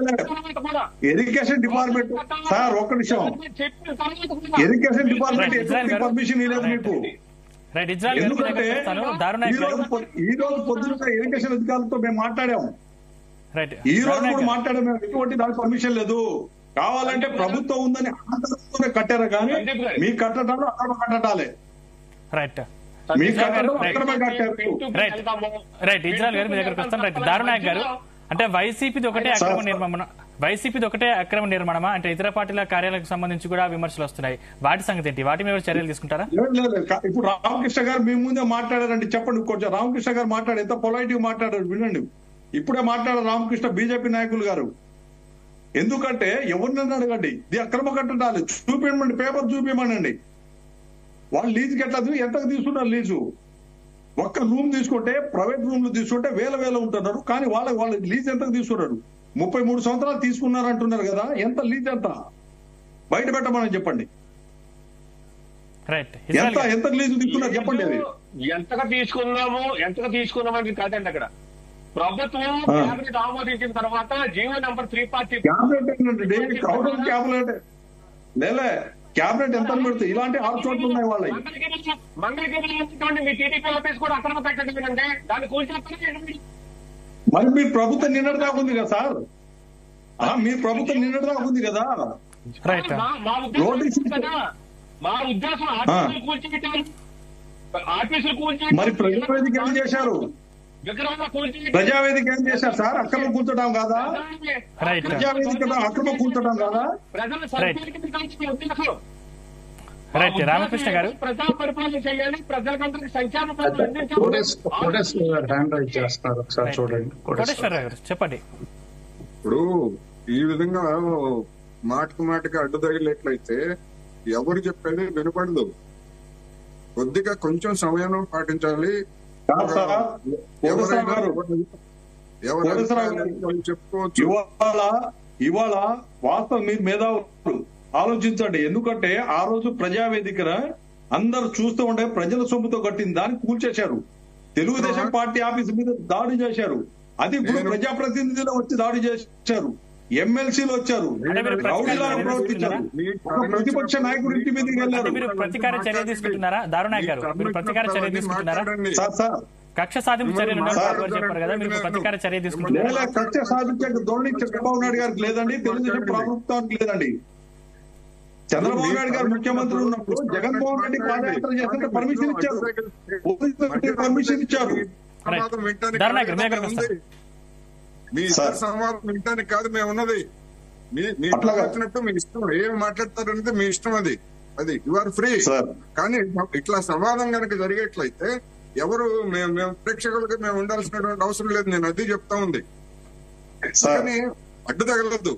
కూడా. ఎడ్యుకేషన్ డిపార్ట్మెంట్ సార్ ఒక్క నిమిషం చెప్పిన తర్వాత కూడా ఎడ్యుకేషన్ డిపార్ట్మెంట్ Right. ఇజ్రాయెల్ ఎటువంటి గారు. పర్మిషన్ ఇవ్వలేదు మీకు రైట్ ఇజ్రాయల్ గారు మీ ఎందుకంటే దగ్గరకు వస్తాను ఈ దారుణాయక్ రోజు గారు పొ- ఈ రోజు పొద్దున ఎడ్యుకేషన్ అధికారులతో మేము మాట్లాడాము రైట్ ఈ రోజు దారుణాయక్ కూడా గారు. మాట్లాడాము మేము ఎటువంటి దానికి పర్మిషన్ లేదు కావాలంటే ప్రభుత్వం ఉందని ఆధారంతోనే కట్టారు కానీ సందీప్ గారు. మీ కట్టడాలు అక్రమ కట్టడాలే రైట్ మీ ఇజ్రాయెల్ గారు, కట్టడం రైట్. అక్రమ కట్టారు రైట్ రైట్ ఇజ్రాయల్ గారు మీ దగ్గరకు వస్తాను రైట్ దారుణాయక్ గారు అంటే వైసీపీది ఒకటే సార్, అక్రమ సార్. నిర్మాణం వైసీపీది ఒకటే అక్రమ నిర్మాణమా అంటే ఇతర పార్టీల కార్యాలకు సంబంధించి కూడా విమర్శలు వస్తున్నాయి వాటి సంగతి ఏంటి వాటి మీద చర్యలు తీసుకుంటారా లేదు, లేదు, లేదు. కా- ఇప్పుడు రామకృష్ణ గారు మీ ముందే మాట్లాడారండి చెప్పండి కొంచెం రామకృష్ణ గారు మాట్లాడు ఎంత పొలైట్ గా మాట్లాడారు వినండి ఇప్పుడే మాట్లాడారు రామకృష్ణ బీజేపీ నాయకులు గారు ఎందుకంటే ఎవరినైనా అడగండి ఇది అక్రమ కట్టడాలి చూపించమండి పేపర్ చూపించమనండి వాళ్ళు లీజుకి ఎట్లా తీ- ఎంతకు తీసుకున్నారు లీజు ఒక్క రూమ్ తీసుకుంటే ప్రైవేట్ రూమ్ లో తీసుకుంటే వేల వేల ఉంటున్నారు కానీ వాళ్ళ వాళ్ళ లీజ్ ఎంతకు తీసుకున్నారు ముప్పై మూడు సంవత్సరాలు తీసుకున్నారు అంటున్నారు కదా ఎంత లీజ్ ఎంత బయట పెట్టమని చెప్పండి రైట్ ఇజ్రాయల్ ఎంత గారు. ఎంత లీజు తీసుకున్నారు చెప్పండి అది ఎంతగా తీసుకుందాము ఎంతగా తీసుకుందామని కాదండి అక్కడ ప్రభుత్వం ఆ. కేబినెట్ ఆమోదించిన తర్వాత GO number three party cabinet ఏంటంటే క్రౌడ్ క్యాబినెట్ లేలే క్యాబినెట్ ఎంత పెడుతుంది ఇలాంటి ఆరు చోట్ల ఉన్నాయి వాళ్ళవి మంగళగిరిలో మంగళగిరిలో ఉంచుకోండి మీ టీడీపీ ఆఫీస్ కూడా అక్రమ కట్టడం అంటే దాన్ని కూల్చేస్తారు మరి మీ ప్రభుత్వం నిన్నటి దాకా ఉంది కదా సార్ ఆ, మీ ప్రభుత్వం నిన్నటి దాకా ఉంది కదా రైట్ మా మా రోడ్డు ఉద్దేశం ఇచ్చి- కదా మా ఉద్దేశం ఆఫీసులు కూల్చిపెట్టాలి ఆఫీసులు కూల్చి మరి ప్రజావేదిక ఏం చేశారు విగ్రహాలు కూల్చి ప్రజావేదిక ఏం చేశారు సార్ అక్రమ కూర్చడం కాదా రైట్ ప్రజావేదిక అక్రమ కూర్చడం కాదా ప్రజలు Right. సంక్షేమ ఉద్దేశం రైట్ రామకృష్ణ గారు ప్రజా పరిపాలన చేయాలి ప్రజలకందరికి సంక్షేమ పరిపాలన కోటేశ్ కోటేశ్ హ్యాండ్ రైజ్ చేస్తున్నారు ఒకసారి చూడండి కోటేశ్వర కోటేశ్వరరావు గారు చెప్పండి ఇప్పుడు ఈ విధంగా మాటకు మాటకి అడ్డు తగిలేట్లయితే ఎవరు చెప్పేది వినపడదు కొద్దిగా కొంచెం సమయం పాటించాలి కాదు సార్ కోటేశ్వరరావు గారు ఎవరు కోటేశ్వరరావు గారు. వాళ్ళు చెప్పుకోవచ్చు ఇవాళ ఇవాళ వాస్తవం మీరు మేధావులు ఆలోచించండి ఎందుకంటే ఆ రోజు ప్రజావేదికన అందరు చూస్తూ ఉండే ప్రజల సొమ్ముతో కట్టిన దాన్ని కూల్చేశారు తెలుగుదేశం పార్టీ ఆఫీస్ మీద దాడి చేశారు అది ఇప్పుడు నేను- ప్రజాప్రతినిధులు వచ్చి దాడి చేశారు ఎమ్మెల్సీలు వచ్చారు అంటే మీరు ప్రతికార రౌడీలాగా చర్య ప్రవర్తించారు తీసుకుంటున్నారా? ఒక ప్రతిపక్ష నాయకుడి ఇంటి మీదకి అంటే వెళ్ళారు మీరు ప్రతీకార చర్య తీసుకుంటున్నారా దారునాయక్ గారు మీరు ప్రతీకార చర్య తీసుకుంటున్నారా సార్ సార్ కక్ష సాధింపు చర్యలు సార్, ఉన్నట్టు చెప్పారు కదా మీరు ప్రతీకార చర్య తీసుకుంటున్నారా లేదా కక్ష సాధించే ధోరణి చంద్రబాబు నాయుడు గారికి లేదండి తెలుగుదేశం ప్రభుత్వానికి లేదండి చంద్రబాబు నాయుడు గారు ముఖ్యమంత్రి ఉన్నప్పుడు జగన్మోహన్ రెడ్డి పాదయాత్ర చేస్తుంటే పర్మిషన్ ఇచ్చారు పోలీసులకి పర్మిషన్ ఇచ్చారు సంవాదం వినటానికి ధర్నాకర్, మీ దగ్గరకు ఉంది. మీ సార్. ఇద్దరు సంవాదం వినటానికి కాదు మేము ఉన్నది మీ మీ అట్లాగా. వచ్చినట్టు మీ ఇష్టం ఏం మాట్లాడతారనేది మీ ఇష్టం అది అది యు ఆర్ ఫ్రీ సార్. కానీ ఇట్లా సంవాదం కనుక జరిగేట్లయితే ఎవరు మేము మేము ప్రేక్షకులకి మేము ఉండాల్సినటువంటి అవసరం లేదు నేను అది చెప్తా ఉంది సార్ కానీ అడ్డు తగలద్దు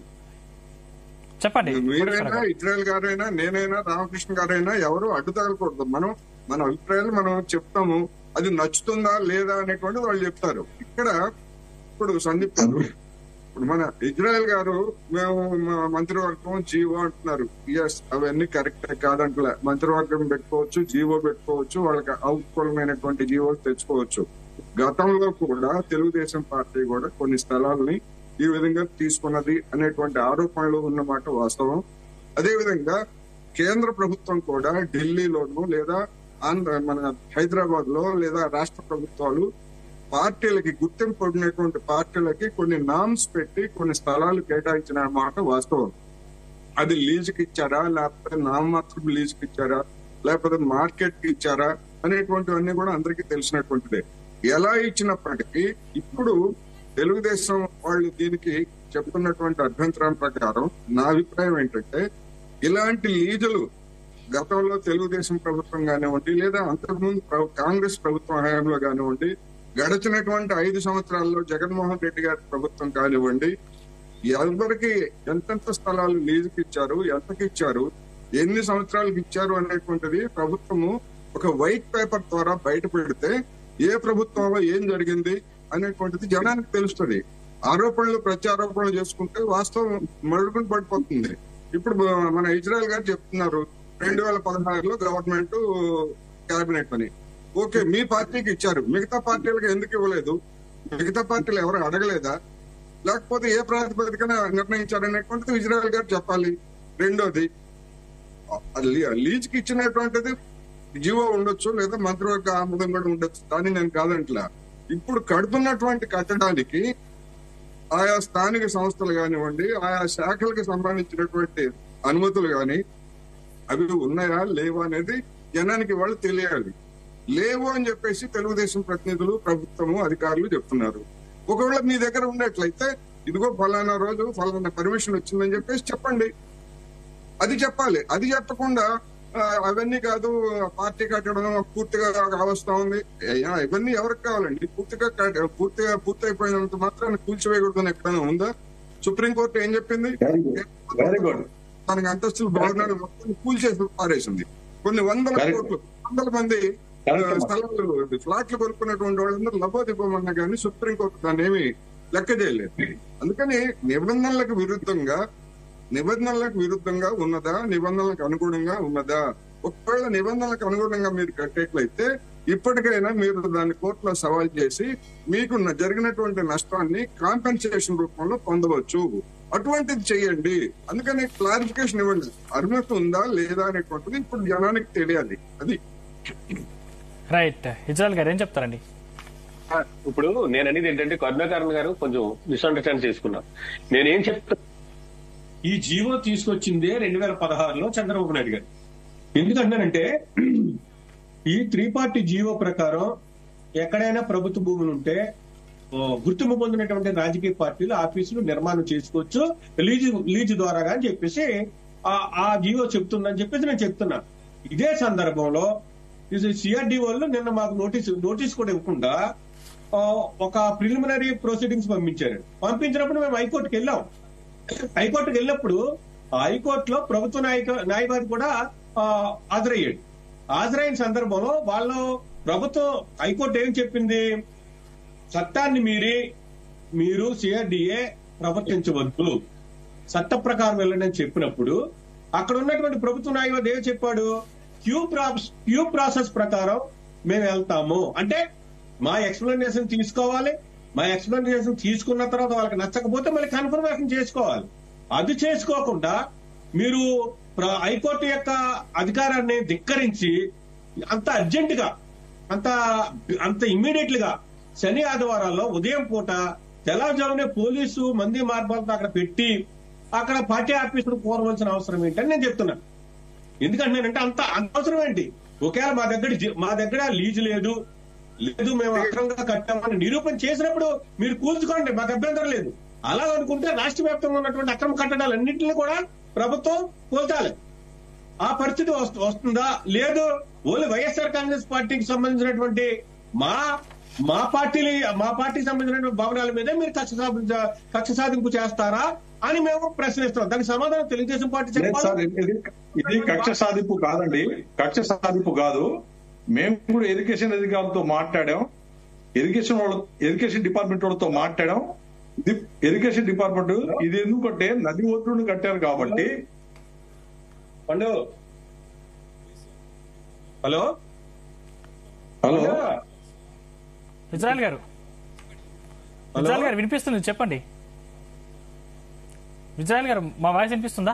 చెప్పండి మీరైనా ఇజ్రాయల్ గారైనా నేనైనా రామకృష్ణ గారైనా ఎవరు అడ్డు తగలకూడదు మనం మన అభిప్రాయాలు మనం చెప్తాము అది నచ్చుతుందా లేదా అనేటువంటి వాళ్ళు చెప్తారు ఇక్కడ ఇప్పుడు సందీప్ గారు ఇప్పుడు మన ఇజ్రాయెల్ గారు మేము మా మంత్రివర్గం జీవో అంటున్నారు ఎస్ అవన్నీ కరెక్ట్ కాదంటలే మంత్రివర్గం పెట్టుకోవచ్చు జీవో పెట్టుకోవచ్చు వాళ్ళకి అనుకూలమైనటువంటి జీవో తెచ్చుకోవచ్చు గతంలో కూడా తెలుగుదేశం పార్టీ కూడా కొన్ని స్థలాల్ని ఈ విధంగా తీసుకున్నది అనేటువంటి ఆరోపణలు ఉన్నమాట వాస్తవం అదే విధంగా కేంద్ర ప్రభుత్వం కూడా ఢిల్లీలోను లేదా ఆంధ్ర మన హైదరాబాద్ లో లేదా రాష్ట్ర ప్రభుత్వాలు పార్టీలకి గుర్తింపు ఉన్నటువంటి పార్టీలకి కొన్ని నామ్స్ పెట్టి కొన్ని స్థలాలు కేటాయించిన మాట వాస్తవం అది లీజుకి ఇచ్చారా లేకపోతే నామమాత్రం లీజుకి ఇచ్చారా లేకపోతే మార్కెట్ కి ఇచ్చారా అనేటువంటివన్నీ కూడా అందరికీ తెలిసినటువంటిదే ఎలా ఇచ్చినప్పటికీ ఇప్పుడు తెలుగుదేశం వాళ్ళు దీనికి చెప్తున్నటువంటి అభ్యంతరం ప్రకారం నా అభిప్రాయం ఏంటంటే ఇలాంటి లీజులు గతంలో తెలుగుదేశం ప్రభుత్వం కానివ్వండి లేదా అంతకుముందు ప్ర- కాంగ్రెస్ ప్రభుత్వం హయాంలో కానివ్వండి గడిచినటువంటి ఐదు సంవత్సరాల్లో జగన్మోహన్ రెడ్డి గారి ప్రభుత్వం కానివ్వండి ఎవరికి ఎంతెంత స్థలాలు లీజుకి ఇచ్చారు ఎంతకి ఇచ్చారు ఎన్ని సంవత్సరాలకు ఇచ్చారు అనేటువంటిది ప్రభుత్వము ఒక వైట్ పేపర్ ద్వారా బయట పెడితే ఏ ప్రభుత్వంలో ఏం జరిగింది అనేటువంటిది జనానికి తెలుస్తుంది ఆరోపణలు ప్రత్యారోపణలు చేసుకుంటే వాస్తవం మరుగున పడిపోతుంది ఇప్పుడు మన ఇజ్రాయల్ గారు చెప్తున్నారు రెండు వేల పదహారులో గవర్నమెంట్ కేబినెట్ అని ఓకే మీ పార్టీకి ఇచ్చారు మిగతా పార్టీలకు ఎందుకు ఇవ్వలేదు మిగతా పార్టీలు ఎవరు అడగలేదా లేకపోతే ఏ ప్రాతిపదికన నిర్ణయించారనేటువంటిది ఇజ్రాయల్ గారు చెప్పాలి రెండోది లీజ్ కి ఇచ్చినటువంటిది జీవో ఉండొచ్చు లేదా మంత్రివర్గ ఆమోదం కూడా ఉండొచ్చు కానీ నేను కాదంట్లా ఇప్పుడు కడుతున్నటువంటి కట్టడానికి ఆయా స్థానిక సంస్థలు కానివ్వండి ఆయా శాఖలకు సంబంధించినటువంటి అనుమతులు గాని అవి ఉన్నాయా లేవా అనేది జనానికి వాళ్ళు తెలియాలి లేవు అని చెప్పేసి తెలుగుదేశం ప్రతినిధులు ప్రభుత్వము అధికారులు చెప్తున్నారు ఒకవేళ మీ దగ్గర ఉన్నట్లయితే ఇదిగో ఫలానా రోజు ఫలానా పర్మిషన్ వచ్చిందని చెప్పేసి చెప్పండి అది చెప్పాలి అది చెప్పకుండా ఆ, అవన్నీ కాదు పార్టీ కట్టడం పూర్తిగా కావస్తా ఉంది అయ్యా, ఇవన్నీ ఎవరికి కావాలండి పూర్తిగా కట్ట- పూర్తిగా పూర్తయిపోయినంత మాత్రాన్ని కూల్చివేయకూడదని ఎక్కడైనా ఉందా సుప్రీంకోర్టు ఏం చెప్పింది వెరీ గుడ్ తనకి అంతస్తులు బాగున్నాడు మొత్తం కూల్చేసి పారేసింది కొన్ని వందల Correct. కోట్లు వందల మంది ఆ, Correct, అమ్మా. స్థలాలు ఫ్లాట్లు కొనుక్కున్నటువంటి వాళ్ళందరూ లబోదిపోమన్నా కానీ సుప్రీంకోర్టు దాన్ని ఏమి లెక్క చేయలేదు అందుకని నిబంధనలకు విరుద్ధంగా నిబంధనలకు విరుద్ధంగా ఉన్నదా నిబంధనలకు అనుగుణంగా ఉన్నదా ఒకవేళ నిబంధనలకు అనుగుణంగా మీరు కట్టేట్లయితే ఇప్పటికైనా మీరు దాన్ని కోర్టులో సవాల్ చేసి మీకు న- జరిగినటువంటి నష్టాన్ని కాంపెన్సేషన్ రూపంలో పొందవచ్చు అటువంటిది చెయ్యండి అందుకని క్లారిఫికేషన్ ఇవ్వండి అర్హత ఉందా లేదా అనేటువంటిది ఇప్పుడు జనానికి తెలియాలి అది రైట్ ఇజ్రాయల్ గారు ఏం చెప్తారండి ఇప్పుడు నేను అనేది ఏంటంటే కరుణాకరణ్ గారు కొంచెం మిస్అండర్స్టాండ్ చేసుకున్నారు నేనేం చెప్తా ఈ జీవో తీసుకొచ్చిందే రెండు వేల పదహారులో చంద్రబాబు నాయుడు గారు ఎందుకంటానంటే ఈ త్రీ పార్టీ జీవో ప్రకారం ఎక్కడైనా ప్రభుత్వ భూములు ఉంటే ఓ, గుర్తింపు పొందినటువంటి రాజకీయ పార్టీలు ఆఫీసులు నిర్మాణం చేసుకోవచ్చు లీజు లీజు ద్వారా అని చెప్పేసి ఆ ఆ జీవో చెప్తుందని చెప్పేసి నేను చెప్తున్నా ఇదే సందర్భంలో సిఆర్డి వాళ్ళు నిన్న మాకు నోటీస్ నోటీస్ కూడా ఇవ్వకుండా ఆ, ఒక ప్రిలిమినరీ ప్రొసీడింగ్స్ పంపించారు పంపించినప్పుడు మేము హైకోర్టుకి వెళ్ళాం హైకోర్టుకి వెళ్ళినప్పుడు ఆ హైకోర్టులో ప్రభుత్వ నాయక న్యాయవాది కూడా ఆ, హాజరయ్యాడు హాజరైన సందర్భంలో వాళ్ళు ప్రభుత్వం హైకోర్టు ఏం చెప్పింది చట్టాన్ని మీరి మీరు సిఆర్డిఏ ప్రవర్తించవద్దు చట్ట ప్రకారం వెళ్ళండి అని చెప్పినప్పుడు అక్కడ ఉన్నటువంటి ప్రభుత్వ న్యాయవాది ఏం చెప్పాడు క్యూ ప్రాస్ క్యూ ప్రాసెస్ ప్రకారం మేము వెళ్తాము అంటే మా ఎక్స్ప్లెనేషన్ తీసుకోవాలి మా ఎక్స్ప్లెనేషన్ తీసుకున్న తర్వాత వాళ్ళకి నచ్చకపోతే మళ్ళీ కన్ఫర్మేషన్ చేసుకోవాలి అది చేసుకోకుండా మీరు ప్ర- హైకోర్టు యొక్క అధికారాన్ని ధిక్కరించి అంత అర్జెంట్ గా అంత అంత ఇమ్మీడియట్ గా శని ఆదివారాల్లో ఉదయం పూట తెల్లవారుజామునే పోలీసు మంది మార్గాలతో అక్కడ పెట్టి అక్కడ పార్టీ ఆఫీసులు కోరవలసిన అవసరం ఏంటని నేను చెప్తున్నాను ఎందుకంటున్నానంటే అంత అంత అవసరం ఏంటి ఒకవేళ మా దగ్గర జి- మా దగ్గర లీజు లేదు లేదు మేము అక్రమంగా కట్టామని నిరూపణ చేసినప్పుడు మీరు కూల్చుకోండి మాకు అభ్యంతరం లేదు అలా అనుకుంటే రాష్ట్ర వ్యాప్తంగా ఉన్నటువంటి అక్రమ కట్టడాలన్నింటినీ కూడా ప్రభుత్వం కూల్చాలి ఆ పరిస్థితి వస్తు- వస్తుందా లేదు ఓన్లీ వైఎస్ఆర్ కాంగ్రెస్ పార్టీకి సంబంధించినటువంటి మా మా పార్టీ మా పార్టీకి సంబంధించినటువంటి భవనాల మీదే మీరు కక్ష సాధించ- కక్ష సాధింపు చేస్తారా అని మేము ప్రశ్నిస్తాం దానికి సమాధానం తెలుగుదేశం పార్టీ లేదు సార్ చెప్పాలి ఇది ఇది కక్ష సాధింపు కాదండి కక్ష సాధింపు కాదు మేము కూడా ఎడ్యుకేషన్ అధికారులతో మాట్లాడాం ఎడ్యుకేషన్ వాళ్ళ ఎడ్యుకేషన్ డిపార్ట్మెంట్ వాళ్ళతో మాట్లాడాం ఇది ఎడ్యుకేషన్ డిపార్ట్మెంట్ ఇది ఎందుకంటే నది ఒడ్డును కట్టారు కాబట్టి పండు hello hello Israel garu Israel garu వినిపిస్తుంది చెప్పండి ఇజ్రాయల్ గారు మా వాయిస్ వినిపిస్తుందా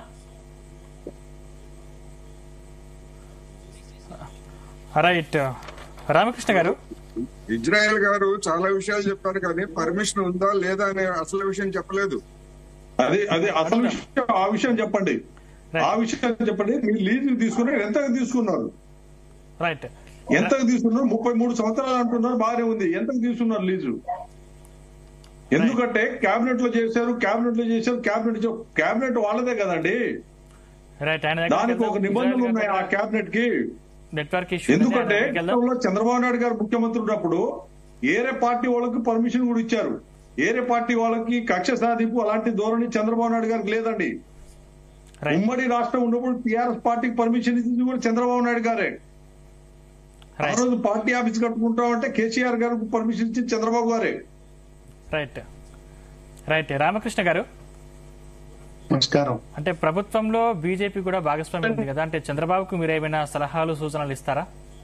రైట్ రామకృష్ణ గారు ఇజ్రాయెల్ గారు చాలా విషయాలు చెప్పారు కానీ పర్మిషన్ ఉందా లేదా అనే అసలు విషయం చెప్పలేదు అది అది అసలు విషయం ఆ విషయం చెప్పండి ఆ విషయం చెప్పండి మీరు లీజు తీసుకున్నారు ఎంతకు తీసుకున్నారు రైట్ ఎంతకు తీసుకున్నారు ముప్పై మూడు సంవత్సరాలు అంటున్నారు బాగానే ఉంది ఎంతకు తీసుకున్నారు లీజు ఎందుకంటే కేబినెట్ లో చేశారు కేబినెట్ లో చేశారు కేబినెట్ కేబినెట్ వాళ్ళదే కదండి రైట్ ఆయన దానికి ఒక నిబంధనలు ఉన్నాయి ఆ కేబినెట్ కి నెట్వర్క్ ఇష్యూ ఎందుకంటే గతంలో చంద్రబాబు నాయుడు గారు ముఖ్యమంత్రి ఉన్నప్పుడు ఏరే పార్టీ వాళ్ళకి పర్మిషన్ కూడా ఇచ్చారు ఏరే పార్టీ వాళ్ళకి కక్ష సాధింపు అలాంటి ధోరణి చంద్రబాబు నాయుడు గారికి లేదండి రైట్ ఉమ్మడి రాష్ట్రం ఉన్నప్పుడు టీఆర్ఎస్ పార్టీకి పర్మిషన్ ఇచ్చింది కూడా చంద్రబాబు నాయుడు గారే ఆ రైట్ రోజు పార్టీ ఆఫీస్ కట్టుకుంటామంటే కేసీఆర్ గారికి పర్మిషన్ ఇచ్చింది చంద్రబాబు గారే రైట్ రైట్ రామకృష్ణ గారు నమస్కారం అంటే ప్రభుత్వంలో బీజేపీ కూడా భాగస్వామ్యం ఉంది కదా అంటే చంద్రబాబుకు మీరు ఏమైనా సలహాలు సూచనలు ఇస్తారా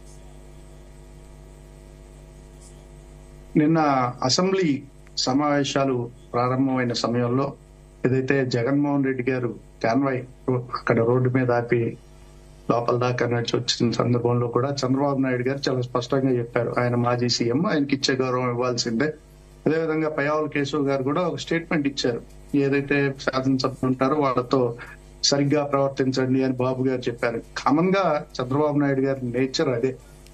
నిన్న అసెంబ్లీ సమావేశాలు ప్రారంభమైన సమయంలో ఏదైతే జగన్మోహన్ రెడ్డి గారు కాన్వాయ్ అక్కడ రోడ్డు మీద ఆపి లోపల దాకా నడిచి వచ్చిన సందర్భంలో కూడా చంద్రబాబు నాయుడు గారు చాలా స్పష్టంగా చెప్పారు ఆయన మాజీ సీఎం ఆయనకి ఇచ్చే గౌరవం ఇవ్వాల్సిందే అదేవిధంగా పయావుల కేశవ్ గారు కూడా ఒక స్టేట్మెంట్ ఇచ్చారు ఏదైతే శాసనసభ్యులు ఉంటారో వాళ్ళతో సరిగ్గా ప్రవర్తించండి అని బాబు గారు చెప్పారు కామన్ గా చంద్రబాబు నాయుడు గారి నేచర్ అదే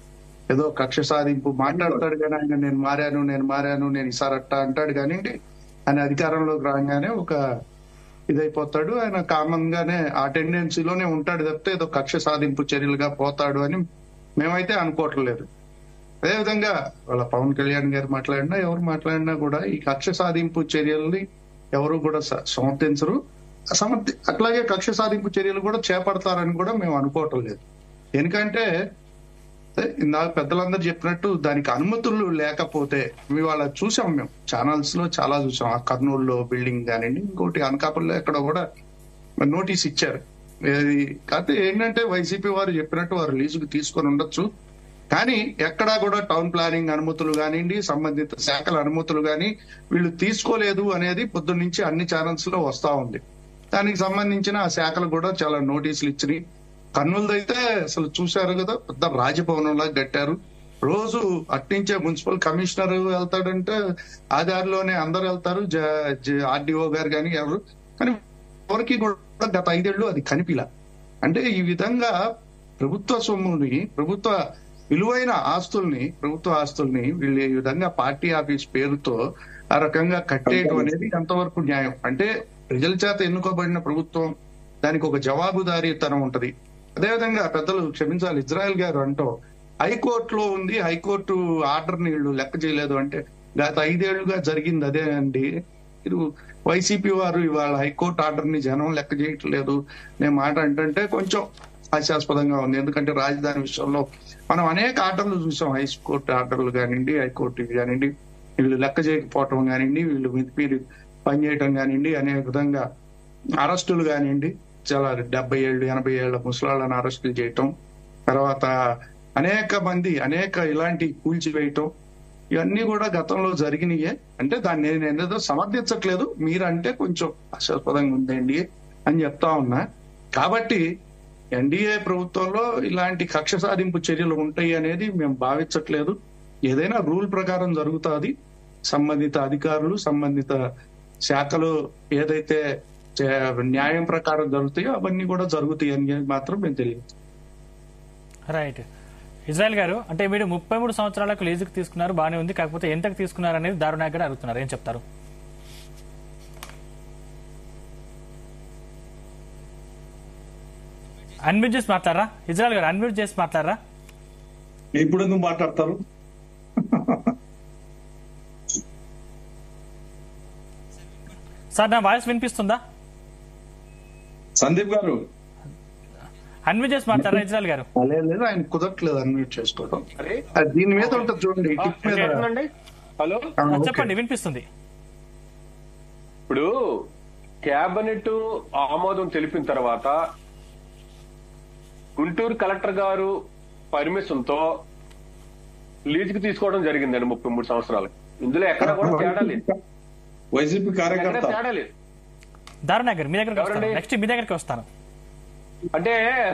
ఏదో కక్ష సాధింపు మాట్లాడతాడు కానీ ఆయన నేను మారాను నేను మారాను నేను ఇసారట్ట అంటాడు కానీ ఆయన అధికారంలోకి రాగానే ఒక ఇదైపోతాడు ఆయన కామన్ గానే ఆ టెండెన్సీలోనే ఉంటాడు తప్పితే ఏదో కక్ష సాధింపు చర్యలుగా పోతాడు అని మేమైతే అనుకోవట్లేదు అదేవిధంగా వాళ్ళ పవన్ కళ్యాణ్ గారు మాట్లాడినా ఎవరు మాట్లాడినా కూడా ఈ కక్ష సాధింపు చర్యల్ని ఎవరు కూడా స- సమర్థించరు సమర్థి అట్లాగే కక్ష సాధింపు చర్యలు కూడా చేపడతారని కూడా మేము అనుకోవటం లేదు ఎందుకంటే అదే ఇందాక పెద్దలందరూ చెప్పినట్టు దానికి అనుమతులు లేకపోతే ఇవి వాళ్ళ చూసాం మేము ఛానల్స్ లో చాలా చూసాం ఆ కర్నూలులో బిల్డింగ్ కానివ్వండి ఇంకోటి అనకాపల్లిలో ఎక్కడ కూడా నోటీస్ ఇచ్చారు ఇది కాకపోతే ఏంటంటే వైసీపీ వారు చెప్పినట్టు వారు లీజుకు తీసుకొని ఉండొచ్చు కానీ ఎక్కడా కూడా టౌన్ ప్లానింగ్ అనుమతులు కానివ్వండి సంబంధిత శాఖల అనుమతులు కానీ వీళ్ళు తీసుకోలేదు అనేది పొద్దున్న నుంచి అన్ని ఛానల్స్ లో వస్తా ఉంది దానికి సంబంధించిన ఆ శాఖలు కూడా చాలా నోటీసులు ఇచ్చినాయి కర్నూలుది అయితే అసలు చూశారు కదా పెద్ద రాజభవనంలా కట్టారు రోజు అట్నుంచే మున్సిపల్ కమిషనర్ వెళ్తాడంటే ఆ దారిలోనే అందరు వెళ్తారు ఆర్డీఓ గారు కానీ ఎవరు కానీ ఎవరికి కూడా గత ఐదేళ్లు అది కనిపిలా అంటే ఈ విధంగా ప్రభుత్వ సొమ్ముని ప్రభుత్వ విలువైన ఆస్తుల్ని ప్రభుత్వ ఆస్తుల్ని వీళ్ళు ఈ విధంగా పార్టీ ఆఫీస్ పేరుతో ఆ రకంగా కట్టేయడం అనేది ఎంతవరకు న్యాయం అంటే ప్రజల చేత ఎన్నుకోబడిన ప్రభుత్వం దానికి ఒక జవాబుదారీతనం ఉంటది అదేవిధంగా పెద్దలు క్షమించాలి ఇజ్రాయెల్ గారు అంటూ హైకోర్టులో ఉంది హైకోర్టు ఆర్డర్ ని వీళ్ళు లెక్క చేయలేదు అంటే గత ఐదేళ్లుగా జరిగింది అదే అండి మీరు వైసీపీ వారు ఇవాళ హైకోర్టు ఆర్డర్ ని జనం లెక్క చేయట్లేదు నేను మాట అంటే కొంచెం హాస్యాస్పదంగా ఉంది ఎందుకంటే రాజధాని విషయంలో మనం అనేక ఆర్డర్లు చూసాం హైకోర్టు ఆర్డర్లు కానివ్వండి హైకోర్టు కానివ్వండి వీళ్ళు లెక్క చేయకపోవటం కానివ్వండి వీళ్ళు మీరు పనిచేయటం కానివ్వండి అనే విధంగా అరెస్టులు కానివ్వండి చాలా డెబ్బై ఏళ్ళు ఎనభై ఏళ్ల ముసలాళ్ళని అరెస్టులు చేయటం తర్వాత అనేక మంది అనేక ఇలాంటి కూల్చివేయటం ఇవన్నీ కూడా గతంలో జరిగినాయే అంటే దాన్ని నేను ఏదో సమర్థించట్లేదు మీరంటే కొంచెం ఆశాస్పదంగా ఉంది ఎన్డీఏ అని చెప్తా ఉన్నా కాబట్టి ఎన్డీఏ ప్రభుత్వంలో ఇలాంటి కక్ష సాధింపు చర్యలు ఉంటాయి అనేది మేము భావించట్లేదు ఏదైనా రూల్ ప్రకారం జరుగుతుంది సంబంధిత అధికారులు సంబంధిత శాఖలు ఏదైతే చే- న్యాయం ప్రకారం జరుగుతాయో అవన్నీ కూడా జరుగుతాయి అని మాత్రం మేము తెలియదు రైట్ ఇజ్రాయెల్ గారు అంటే మీరు ముప్పై మూడు సంవత్సరాలకు లీజుకు తీసుకున్నారు బాగానే ఉంది కాకపోతే ఎంతకు తీసుకున్నారు అనేది దారుణాయక్ గారు అడుగుతున్నారు ఏం చెప్తారు అన్మ్యూట్ చేసి మాట్లాడరా ఇజ్రాయెల్ గారు అన్మ్యూట్ చేసి మాట్లాడరా ఇప్పుడు ఎందుకు మాట్లాడతారు సార్ నా వాయిస్ వినిపిస్తుందా సందీప్ గారు అన్మ్యూట్ చేసి మాట్లాడరా ఇజ్రాయెల్ గారు లేదు లేదు ఆయన కుదరట్లేదు అన్మ్యూట్ చేసుకోవడం అరే అది దీని మీద ఉంటుంది చూడండి ఆ, టిప్ మీద ఏంటండి? హలో ఆ, ఓకే. చెప్పండి వినిపిస్తుంది ఇప్పుడు కేబినెట్ ఆమోదం తెలిపిన తర్వాత గుంటూరు కలెక్టర్ గారు పర్మిషన్ తో లీజుకి తీసుకోవడం జరిగిందండి ముప్పై మూడు సంవత్సరాలు ఇందులో ఎక్కడ కూడా తేడా లేదు వైసీపీ ఎక్కడ కార్యకర్త తేడా లేదు దారుణాయక్ గారు మీ దగ్గరికి వస్తాను ఎవరండి? నెక్స్ట్ మీ దగ్గరికి వస్తాను అంటే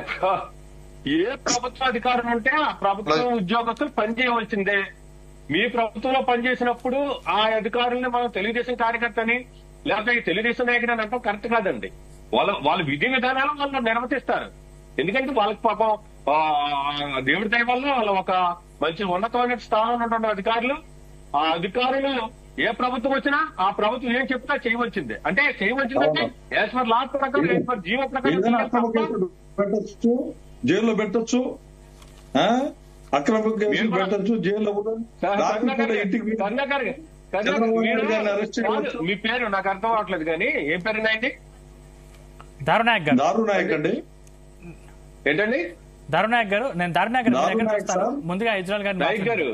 ఏ ప్రభుత్వ అధికారం ఉంటే ఆ ప్రభుత్వం ఉద్యోగస్తులు పనిచేయవలసిందే మీ ప్రభుత్వంలో పనిచేసినప్పుడు ఆ అధికారుల్ని మనం తెలుగుదేశం కార్యకర్తని లేకపోతే ఈ తెలుగుదేశం నాయకుడు అని అంటాం కరెక్ట్ కాదండి వాళ్ళ వాళ్ళ విధి విధానాలు వాళ్ళు నిర్వర్తిస్తారు ఎందుకంటే వాళ్ళకి పాపం ఆ, దేవుడి దయ వల్ల వాళ్ళ ఒక మంచి ఉన్నతమైన స్థానంలో ఉన్నటువంటి అధికారులు ఆ అధికారులు ఏ ప్రభుత్వం వచ్చినా ఆ ప్రభుత్వం ఏం చెప్తా చేయవలసిందే అంటే చేయవలసిందంటే యాజ్ పర్ లా ప్రకారం యాజ్ పర్ జీవో ప్రకారం ఏదైనా అక్రమ చేయాలి కేసులు పెట్టచ్చు జైల్లో పెట్టచ్చు ఆ? అక్రమ కేసులు మీరు కూడా- పెట్టచ్చు జైల్లో కూడా సార్, రాత్రి కరుణాకర్ కూడా గారు, ఇంటికి కరుణాకర్ గారు, కరుణాకర్ చంద్రబాబు మీరు- నాయుడు గారిని అరెస్ట్ చేయవచ్చు. కాదు, మీ పేరు నాకు అర్థం అవట్లేదు కానీ ఏం పేరు నాయండి దారుణాయక్ గారు దారు నాయక్ అండి ఏంటండి దారుణాయక్ గారు నేను దారుణాయక్ గారు మీ దగ్గరికి దారుణాయక్ వస్తాను సార్. ముందుగా ఇజ్రాయెల్ గారిని నాయక్ గారు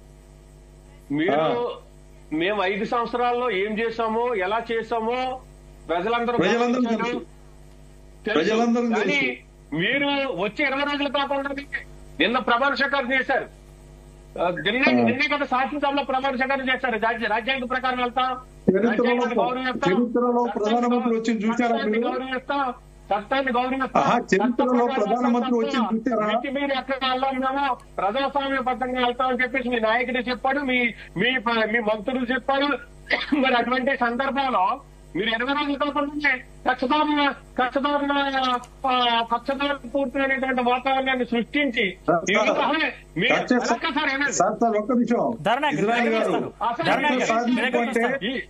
మీరు మేము ఐదు సంవత్సరాల్లో ఏం చేశామో ఎలా చేశామో ప్రజలందరూ ప్రజలందరూ గమనించారు. తెలుసు. తెలుసు. ప్రజలందరూ కానీ తెలుసు. మీరు వచ్చే ఇరవై రోజులు కాకుండా నిన్న ప్రమాణ స్వీకారం చేశారు ఆ, నిన్నే నిన్నే కదా శాసనసభలో ప్రమాణ స్వీకారం చేశారు రాజ్య- రాజ్యాంగ ప్రకారం వెళ్తాం చరిత్రలో రాజ్యాంగాన్ని గౌరవిస్తాం. చరిత్రలో చట్టాన్ని ప్రధానమంత్రి వచ్చి చూశారా చట్టాన్ని మీరు? గౌరవిస్తాం చట్టాన్ని గౌరవిస్తాం ఆహా, చరిత్రలో చట్ట ప్రధానమంత్రి వచ్చి ప్రకారం చూశారా? మితి మీరు ఎక్కడ వెళ్ళాము ప్రజాస్వామ్యబద్ధంగా వెళ్తామని చెప్పేసి మీ నాయకుడు చెప్పాడు మీ మీ మీ మంత్రులు చెప్పారు మరి అటువంటి సందర్భంలో మీరు ఎనభై రోజులు కాకుండా కక్షదారుల కక్షదారుల ఆ, కక్షదారులు పూర్తయినటువంటి వాతావరణాన్ని సృష్టించి సార్, ఈ విధంగా మీరు కక్ష- ఒక్కసారి వినండి. సార్ సార్ ఒక్క నిమిషం దారుణాయక్ గారు, ఇజ్రాయెల్ గారు అసలు దారుణాయక్ గారు, సాధింపు మీ దగ్గరికి అంటే వస్తాను. ఈ-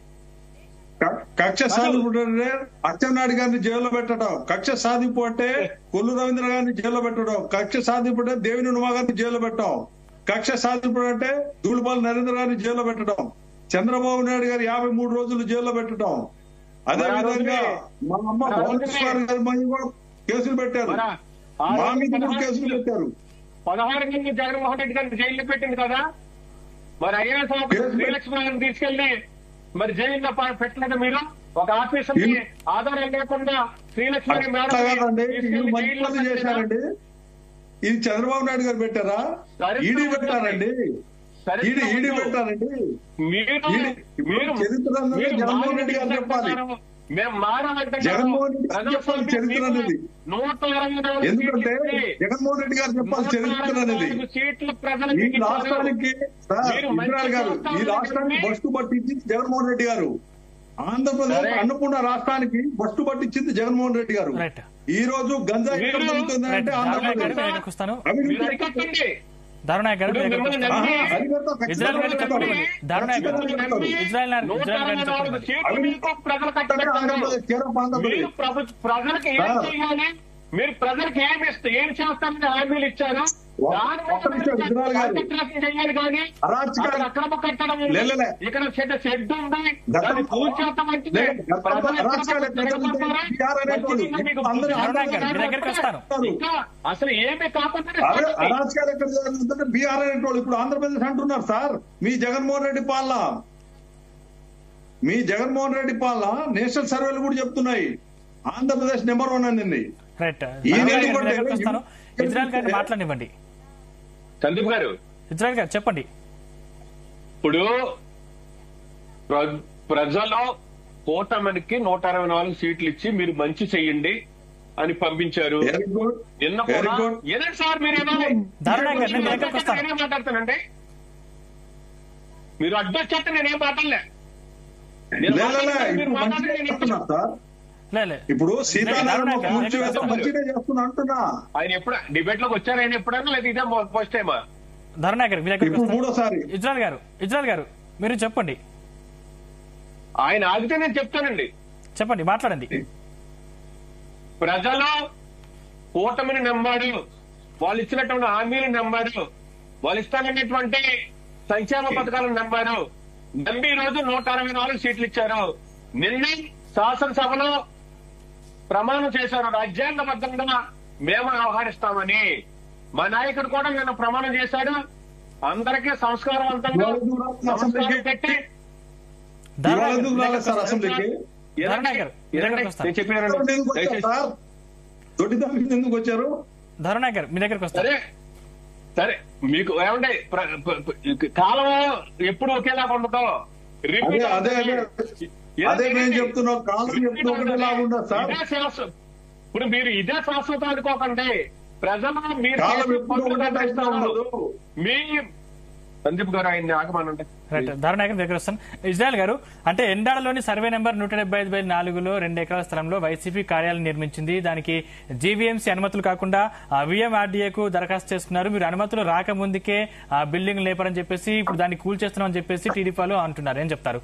క- కక్ష సాధింపు అంటే అచ్చెన్నాయుడు గారిని జైల్లో పెట్టడం కక్ష సాధింపు అంటే కొల్లు రవీంద్ర గారిని జైల్లో పెట్టడం కక్ష సాధింపు అంటే దేవిని ఉమా గారిని జైల్లో పెట్టడం కక్ష సాధింపు అంటే దూళిపాల నరేంద్ర గారిని జైల్లో పెట్టడం చంద్రబాబు నాయుడు గారు యాభై మూడు రోజులు జైల్లో పెట్టడం అదే మరి ఆ విధంగా రోజునే- మా అమ్మ మరి ఆ భువనేశ్వర్ గారి మీద కూడా కేసులు పెట్టారు మరి ఆ మా రోజు మీద కూడా పదహారు కేసులు పెట్టారు పదహారు మంది జగన్మోహన్ రెడ్డి గారిని జైల్లో పెట్టింది కదా మరి ఐఏఎస్ ఆఫీసర్ శ్రీలక్ష్మి గారిని తీసుకెళ్లి మరి జైల్లో ప- పెట్టలేదు మీరు ఒక ఆఫీసర్ కి ఏం- ఆధారం లేకుండా శ్రీలక్ష్మి గారి మేడం అట్లా కాదండి తీసుకెళ్లి ఇది మంచి జైల్లో పని పెట్టారా? చేశారండి ఇది చంద్రబాబు నాయుడు గారు పెట్టారా సరే, ఈడీ సరే, పెట్టారండి సరే, ఈడీ ఈడీ వద్దు. పెట్టారండి మీరు ఈడీ- ఇప్పుడు మీరు చరిత్ర అన్నది మీరు జగన్మోహన్ రెడ్డి గారు చెప్పాలి. మారాలంటున్నారు. మేము మారాలంటే జగన్మోహన్ రెడ్డి గారు చెప్పాలి చరిత్ర అనేది. నూట ఇరవై నాలుగు ఎందుకంటే సీట్లు ఇచ్చి జగన్మోహన్ రెడ్డి గారు చెప్పాలి నూట చరిత్ర ఇరవై అనేది నాలుగు సీట్లు ఈ ప్రజలకు ఇచ్చారు. రాష్ట్రానికి సార్, మీరు మంచి ఇజ్రాయల్ గారు ఈ చేస్తారని రాష్ట్రానికి చెప్పి- బస్టు పట్టించింది జగన్మోహన్ రెడ్డి గారు ఆంధ్రప్రదేశ్ సరే. అన్నపూర్ణ రాష్ట్రానికి బస్టు పట్టించింది జగన్మోహన్ రెడ్డి గారు రైట్ ఈ రోజు గంజాయి ఎక్కడ మీరు- దొరుకుతుంది రైట్ అంటే దారుణాయక్ గారు మీ ఆంధ్రప్రదేశ్ దగ్గరికి వస్తాను మీరు అవినీతి అరికట్టండి దారుణాయక్ గారు మీ ఇప్పుడు దగ్గరికి మిమ్మల్ని వస్తాను ఆహా, అధికారులతో ఇజ్రాయెల్ గారు ఖచ్చితంగా చెప్పండి పెడతారు. దారుణాయక్ గారు ఖచ్చితంగా పెడతారు. ఇజ్రాయెల్ గారు నూట ఇజ్రాయెల్ ఇరవై గారిని నాలుగు చెప్పండి సీట్లు మీకు ప్రజలు కట్టబెట్టారు ఆంధ్రప్రదేశ్ కేరళ ఆంధ్రప్రదేశ్ మీరు ప్రభు- ప్రజలకు ఏం సార్. చేయాలి మీరు ప్రజలకు ఏం ఇస్తే ఏం చేస్తారని హామీలు ఇచ్చారు ఒక్క- దాని మీద ఒక్క నిమిషం, మీరు ఇజ్రాయెల్ గారు. కాంట్రాక్ట్ చేయాలి కానీ అరాచకాలు- అక్కడ అక్రమ కట్టడం ఉంది. లే, లే, లే. ఇక్కడ చెడ్డ షెడ్ ఉంది గతంలో- దాన్ని కూల్చేద్దాం అంటే లే, గతంలో ప్రజలు ఎక్కడ అరాచకాలు ఎక్కడ తిరగబడతారా? జరిగాయి? బీఆర్ అనేటోళ్ళు. వచ్చింది మీకు అందరూ దారుణాయక్ గారు మీ దగ్గరికి వస్తాను ఇంకా అసలు ఏమీ కాకుండా అరే అరాచకాలు ఎక్కడ జరుగుతుందంటే బీఆర్ అనేటోళ్ళు ఇప్పుడు ఆంధ్రప్రదేశ్ అంటున్నారు సార్ మీ జగన్మోహన్ రెడ్డి పాలన మీ జగన్మోహన్ రెడ్డి పాలన నేషనల్ సర్వేలు కూడా చెప్తున్నాయి ఆంధ్రప్రదేశ్ నెంబర్ వన్ అనింది రైట్ ఈ దారుణాయక్ గారు మీ నిలబడ్డ- దగ్గరికి వస్తాను ఇజ్రాయెల్ గారిని మాట్లాడివ్వండి సందీప్ గారు ఇజ్రాయెల్ గారు చెప్పండి ఇప్పుడు ప్ర- ప్రజలు కూటమికి నూట అరవై నాలుగు సీట్లు ఇచ్చి మీరు మంచి చెయ్యండి అని పంపించారు వెరీ గుడ్ నిన్న వెరీ కూడా గుడ్ ఏనండి సార్ మీరు ఏమో- ధారణ గారు, నేను మీరు దగ్గరకు వస్తాను. నేనేం మాట్లాడతానండి మీరు అడ్డొచ్చేస్తే నేనేం మాట్లాడలే నేను లే, లే, లే, మాట్లాడితే మీరు ఇప్పుడు మంచిగా మాట్లాడితే నేను చేస్తున్నా సార్ లేలే ఇప్పుడు సీతారామ లేదు, కూల్చివేత లేదు. మంచిగా చేస్తున్నా అంటున్నా ఆయన ఎప్పుడు డిబేట్ లోకి వచ్చారు ఆయన ఎప్పుడైనా లేదా ఇదే ఫస్ట్ టైమా ధరణాకర్ మీ దగ్గరకు ఇప్పుడు వస్తాను. మూడోసారి ఇజ్రాయల్ గారు ఇజ్రాయల్ గారు మీరు చెప్పండి ఆయన ఆగితే నేను చెప్తానండి చెప్పండి మాట్లాడండి ప్రజలు కూటమిని నమ్మాడు వాళ్ళు ఇచ్చినటువంటి హామీలు నమ్మారు వాళ్ళు ఇస్తానన్నటువంటి సంక్షేమ పథకాలను నమ్మారు నమ్మి ఈ రోజు నూట అరవై నాలుగు సీట్లు ఇచ్చారు నిన్న శాసనసభలో ప్రమాణం చేశారు రాజ్యాంగబద్ధంగా మేము వ్యవహరిస్తామని మా నాయకుడు కూడా నిన్న ప్రమాణం చేశాడు అందరికీ సంస్కారవంతంగా సంస్కారం పెట్టి ధరణా ఇవాళ గారు, ఎందుకు రాలేదు సార్ అసెంబ్లీకి ధరణా గారు, మీ దగ్గరకు వస్తాను. నేను చెప్పాను ఎందుకు వచ్చారు దయచేసి సార్ దొడ్డిదానికి ఎందుకు వచ్చారు ధరణా గారు మీ దగ్గరకు వస్తారు సరే సరే మీకు ఏమంటే ప్ర- ప్ర- ప్ర- కాలం ఎప్పుడు ఒకేలాగా ఉండదు అదే అదే అదే అదే మేము చెప్తున్నాం కాలం ఎప్పుడు ఒకటిలా ఉండదు సార్ ఇదే శాశ్వతం ఇప్పుడు మీరు ఇదే శాశ్వతం అనుకోకండి ప్రజలు మీరు కాలం చేసే ఎప్పుడు పనులు ఒకటే గమనిస్తారు. ఉండదు మీ సందీప్ గారు ఆయన్ని ఆగమనండి రైట్ ధరణాకర్ దగ్గర వస్తాను ఇజ్రాయల్ గారు అంటే ఎండాడలోని సర్వే నెంబర్ నూట డెబ్బై ఐదు బై నాలుగులో రెండు ఎకరాల స్థలంలో వైసీపీ కార్యాలయం నిర్మించింది దానికి జీవీఎంసీ అనుమతులు కాకుండా విఎంఆర్డీఏకు దరఖాస్తు చేసుకున్నారు మీరు అనుమతులు రాకముందుకే ఆ బిల్డింగ్ లేపరని చెప్పేసి ఇప్పుడు దాన్ని కూల్ చేస్తున్నామని చెప్పేసి టీడీపీ వాళ్ళు అంటున్నారు ఏం చెప్తారు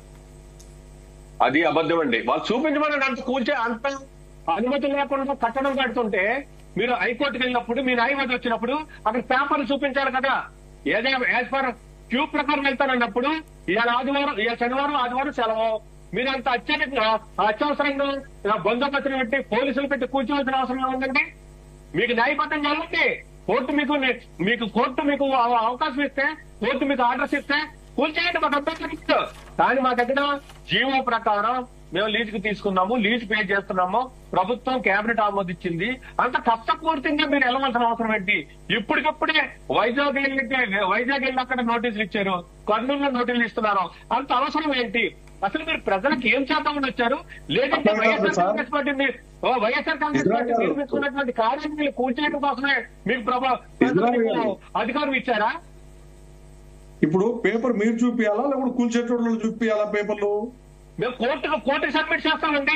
అది అబద్ధం అండి వాళ్ళు చూపించమని అంత కూల్చే అంత అనుమతి లేకుండా కట్టడం కడుతుంటే మీరు హైకోర్టుకి వెళ్ళినప్పుడు మీ న్యాయవాది వచ్చినప్పుడు అక్కడ పేపర్లు చూపించాలి కదా ఏదైనా యాజ్ పర్ క్యూ ప్రకారం వెళ్తానన్నప్పుడు ఇవాళ ఆదివారం ఇవాళ శనివారం ఆదివారం సెలవు మీరు అంత అత్యధికంగా అత్యవసరంగా ఇలా బందోబస్తులు పెట్టి పోలీసులు పెట్టి కూర్చోవలసిన అవసరం ఉందండి మీకు న్యాయబద్ధం చేయాలంటే కోర్టు మీకు మీకు కోర్టు మీకు అవ- అవకాశం ఇస్తే కోర్టు మీకు ఆర్డర్స్ ఇస్తే కూల్చేయండి మాకు అభ్యంతరం లేదు. కానీ మా దగ్గర జీవో ప్రకారం మేము లీజుకు తీసుకున్నాము లీజు పే చేస్తున్నాము ప్రభుత్వం కేబినెట్ ఆమోదించింది అంత కష్టపూర్తిగా మీరు వెళ్ళవలసిన అవసరం ఏంటి ఇప్పటికప్పుడే వైజాగ్ వెళ్ళి వైజాగ్ వెళ్ళి అక్కడ నోటీసులు ఇచ్చారు కర్నూలులో నోటీసులు ఇస్తున్నారు అంత అవసరం ఏంటి అసలు మీరు ప్రజలకు ఏం చేద్దామని వచ్చారు లేదంటే అర్థం కాదు వైఎస్ఆర్ సార్. కాంగ్రెస్ పార్టీని ఓ YSR Congress Israel party garu. నిర్మించుకున్నటువంటి కార్యాన్ని మీరు కూల్చేయడం కోసమే మీకు ప్రభా ఇజ్రాయెల్ మీకు గారు. అధికారం ఇచ్చారా ఇప్పుడు పేపర్ మీరు చూపియాలా లేకపోతే కూల్చేటోళ్ళు చూపియాలా పేపర్లు మేము కోర్టుకు కోర్టుకు సబ్మిట్ చేస్తామండి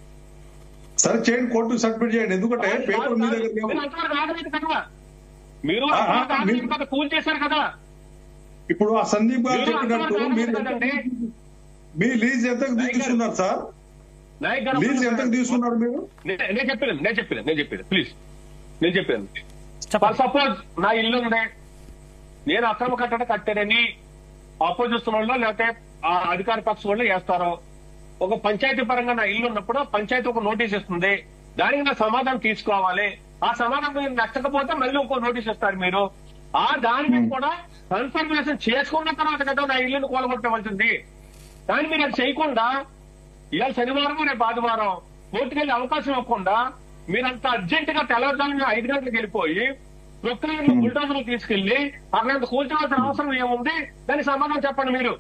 సరే చేయండి కోర్టుకు సబ్మిట్ చేయండి ఎందుకంటే పేపర్ మీ దగ్గర లేవు మీరు అంతవరకు ఆగలేదు కదా మీరు ఆ, ఆ, అంతవరకు ఆగలేదు మీరు- కదా కూల్ చేశారు కదా ఇప్పుడు ఆ సందీప్ గారు మీరు చెప్పినట్టు అంతవరకు మీరు ఆగలేదు కదండి మీ లీజ్ ఎంతకు తీసుకున్నారు సార్ నాయక్ గారు లీజ్ ఎంతకు తీసుకున్నారు మీరు నే- నేను చెప్పాను నేను చెప్పాను నేను చెప్పాను ప్లీజ్ నేను చెప్పాను చెప్పండి సపోజ్ నా ఇల్లు ఉంది నేను అక్రమ కట్టడం కట్టానని ఆపోజిషన్ వాళ్ళు లేకపోతే ఆ అధికార పక్షం వాళ్ళు వేస్తారు ఒక పంచాయతీ పరంగా నా ఇల్లు ఉన్నప్పుడు పంచాయతీ ఒక నోటీస్ ఇస్తుంది దానికి నా సమాధానం తీసుకోవాలి ఆ సమాధానం మీరు నచ్చకపోతే మళ్ళీ ఇంకో నోటీస్ ఇస్తారు మీరు ఆ దాని మీద కూడా కన్ఫర్మేషన్ చేసుకున్న తర్వాత కదా నా ఇల్లును కూలగొట్టవలసింది కానీ మీరు అది చేయకుండా ఇవాళ శనివారం రేపు ఆదివారం కోర్టుకెళ్ళే అవకాశం ఇవ్వకుండా మీరంత అర్జెంట్ గా తెల్లవారుజామున ఐదు గంటలకు వెళ్ళిపోయి ప్రొక్రియలు బుల్డోజర్లు తీసుకెళ్లి అక్కడ కూల్చవలసిన అవసరం ఏముంది దానికి సమాధానం చెప్పండి మీరు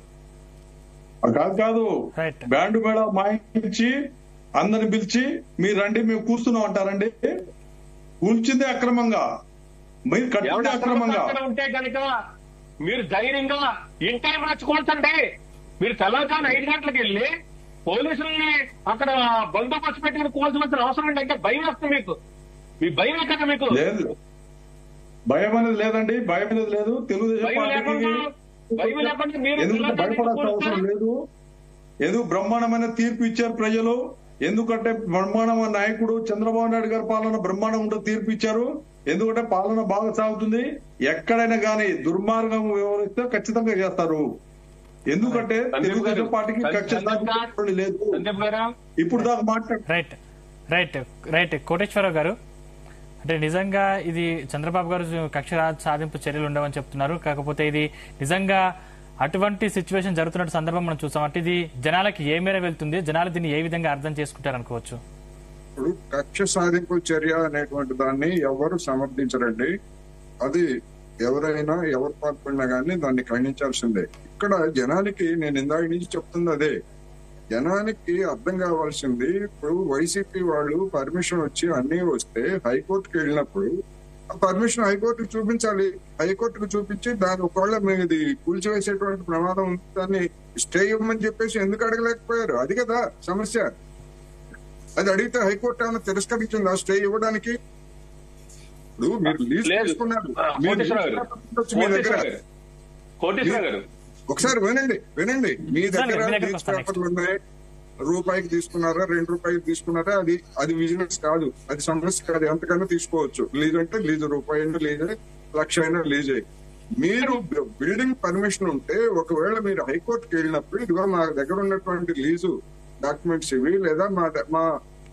ఆ, కాదు కాదు రైట్ బ్యాండ్ మేళ మాయించి అందరిని పిలిచి మీరు రండి మేము కూర్చున్నాం అంటారండి కూల్చిందే అక్రమంగా మీరు కట్టిందే ఎవరు అక్రమంగా అక్కడ ఉంటే కనుక మీరు ధైర్యంగా ఇన్ టైం నచ్చుకోవచ్చండి మీరు తెల్లవారుజామున ఐదు గంటలకు వెళ్ళి పోలీసుల్ని అక్కడ బందోబస్తు పెట్టుకుని కోల్చవలసిన అవసరం ఏంటి అంటే భయం వస్తుంది మీకు మీ భయం ఎక్కడ మీకు లేదు భయం అనేది లేదండి భయం అనేది లేదు తెలుగుదేశం భయం లేకుండా భయం పార్టీకి లేకుండా మీరు ఎందుకంటే పిల్లల్ని భయపడాల్సిన కొడతారా? అవసరం లేదు ఎందుకు బ్రహ్మాండమైన తీర్పు ఇచ్చారు ప్రజలు ఎందుకంటే బ్రహ్మాండమైన నాయకుడు చంద్రబాబు నాయుడు గారి పాలన బ్రహ్మాండంగా తీర్పు ఇచ్చారు ఎందుకంటే పాలన బాగా సాగుతుంది ఎక్కడైనా గానీ దుర్మార్గం వ్యవహరిస్తే ఖచ్చితంగా చేస్తారు ఎందుకంటే సందీప్ తెలుగుదేశం గారు, పార్టీకి సందీప్ కక్ష గారు, సాధించేటువంటి లేదు సందీప్ గారు ఇప్పుడు దాకా మాట్లాడు రైట్ రైట్ రైట్ కోటేశ్వరరావు గారు అంటే నిజంగా ఇది చంద్రబాబు గారు కక్ష సాధింపు చర్యలు ఉండవని చెప్తున్నారు కాకపోతే ఇది నిజంగా అటువంటి సిచ్యువేషన్ జరుగుతున్న సందర్భం మనం చూసాం అంటే ఇది జనాలకి ఏ మేర వెళ్తుంది జనాలు దీన్ని ఏ విధంగా అర్థం చేసుకుంటారు అనుకోవచ్చు ఇప్పుడు కక్ష సాధింపు చర్య అనేటువంటి దాన్ని ఎవరు సమర్థించరండి అది ఎవరైనా ఎవరు పాల్పడినా గానీ దాన్ని ఖండించాల్సిందే ఇక్కడ జనానికి నేను ఇందాక నుంచి చెప్తుంది అదే జనానికి అర్థం కావాల్సింది ఇప్పుడు వైసీపీ వాళ్ళు పర్మిషన్ వచ్చి అన్ని వస్తే హైకోర్టుకి వెళ్ళినప్పుడు ఆ పర్మిషన్ హైకోర్టుకు చూపించాలి హైకోర్టుకు చూపించి దాని ఒకవేళ మేము ఇది కూల్చివేసేటువంటి ప్రమాదం ఉంది దాన్ని స్టే ఇవ్వమని చెప్పేసి ఎందుకు అడగలేకపోయారు అది కదా సమస్య అది అడిగితే హైకోర్టు ఏమైనా తిరస్కరించిందా స్టే ఇవ్వడానికి ఇప్పుడు మీరు లీజ్ లేదు. తీసుకున్నారు ఆ, మీరు కోటేశ్వరరావు గారు. వచ్చి మీ దగ్గర కోటేశ్వరరావు గారు కోటేశ్వరరావు గారు ఒకసారి వినండి వినండి మీ దగ్గర మీ దగ్గరకు లీజ్ వస్తాను పేపర్లు ఉన్నాయి రూపాయికి తీసుకున్నారా రెండు రూపాయలకి తీసుకున్నారా అది అది బిజినెస్ కాదు అది సమస్య కాదు ఎంతకైనా తీసుకోవచ్చు లీజ్ అంటే లీజ్ రూపాయి అయినా లీజ్ లక్ష అయినా లీజ్ మీరు బిల్డింగ్ పర్మిషన్ ఉంటే ఒకవేళ మీరు హైకోర్టుకి వెళ్ళినప్పుడు ఇదిగో మా దగ్గర ఉన్నటువంటి లీజు డాక్యుమెంట్స్ ఇవి లేదా మా ద- మా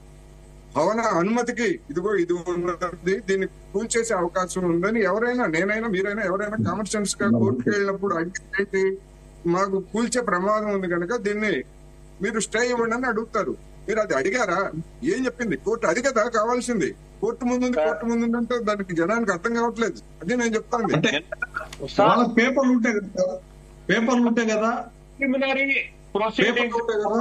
భవన అనుమతికి ఇదిగో ఇది ఉన్నది దీన్ని కూల్చేసే అవకాశం ఉందని ఎవరైనా నేనైనా మీరైనా ఎవరైనా కామన్ సెన్స్ గా కోర్టుకి వెళ్ళినప్పుడు అంటే ఏంటి మాకు కూల్చే ప్రమాదం ఉంది కనుక దీన్ని మీరు స్టే ఇవ్వండి అని అడుగుతారు మీరు అది అడిగారా ఏం చెప్పింది కోర్టు అది కదా కావాల్సింది కోర్టు ముందుంది కోర్టు ముందుందంటే దానికి జనానికి అర్థం కావట్లేదు అది నేను చెప్తాను అంటే వాళ్ళ పేపర్లు ఉంటాయి కదా పేపర్లు ఉంటాయి కదా ప్రిలిమినరీ పేపర్లు ప్రొసీడింగ్స్ ఉంటాయి కదా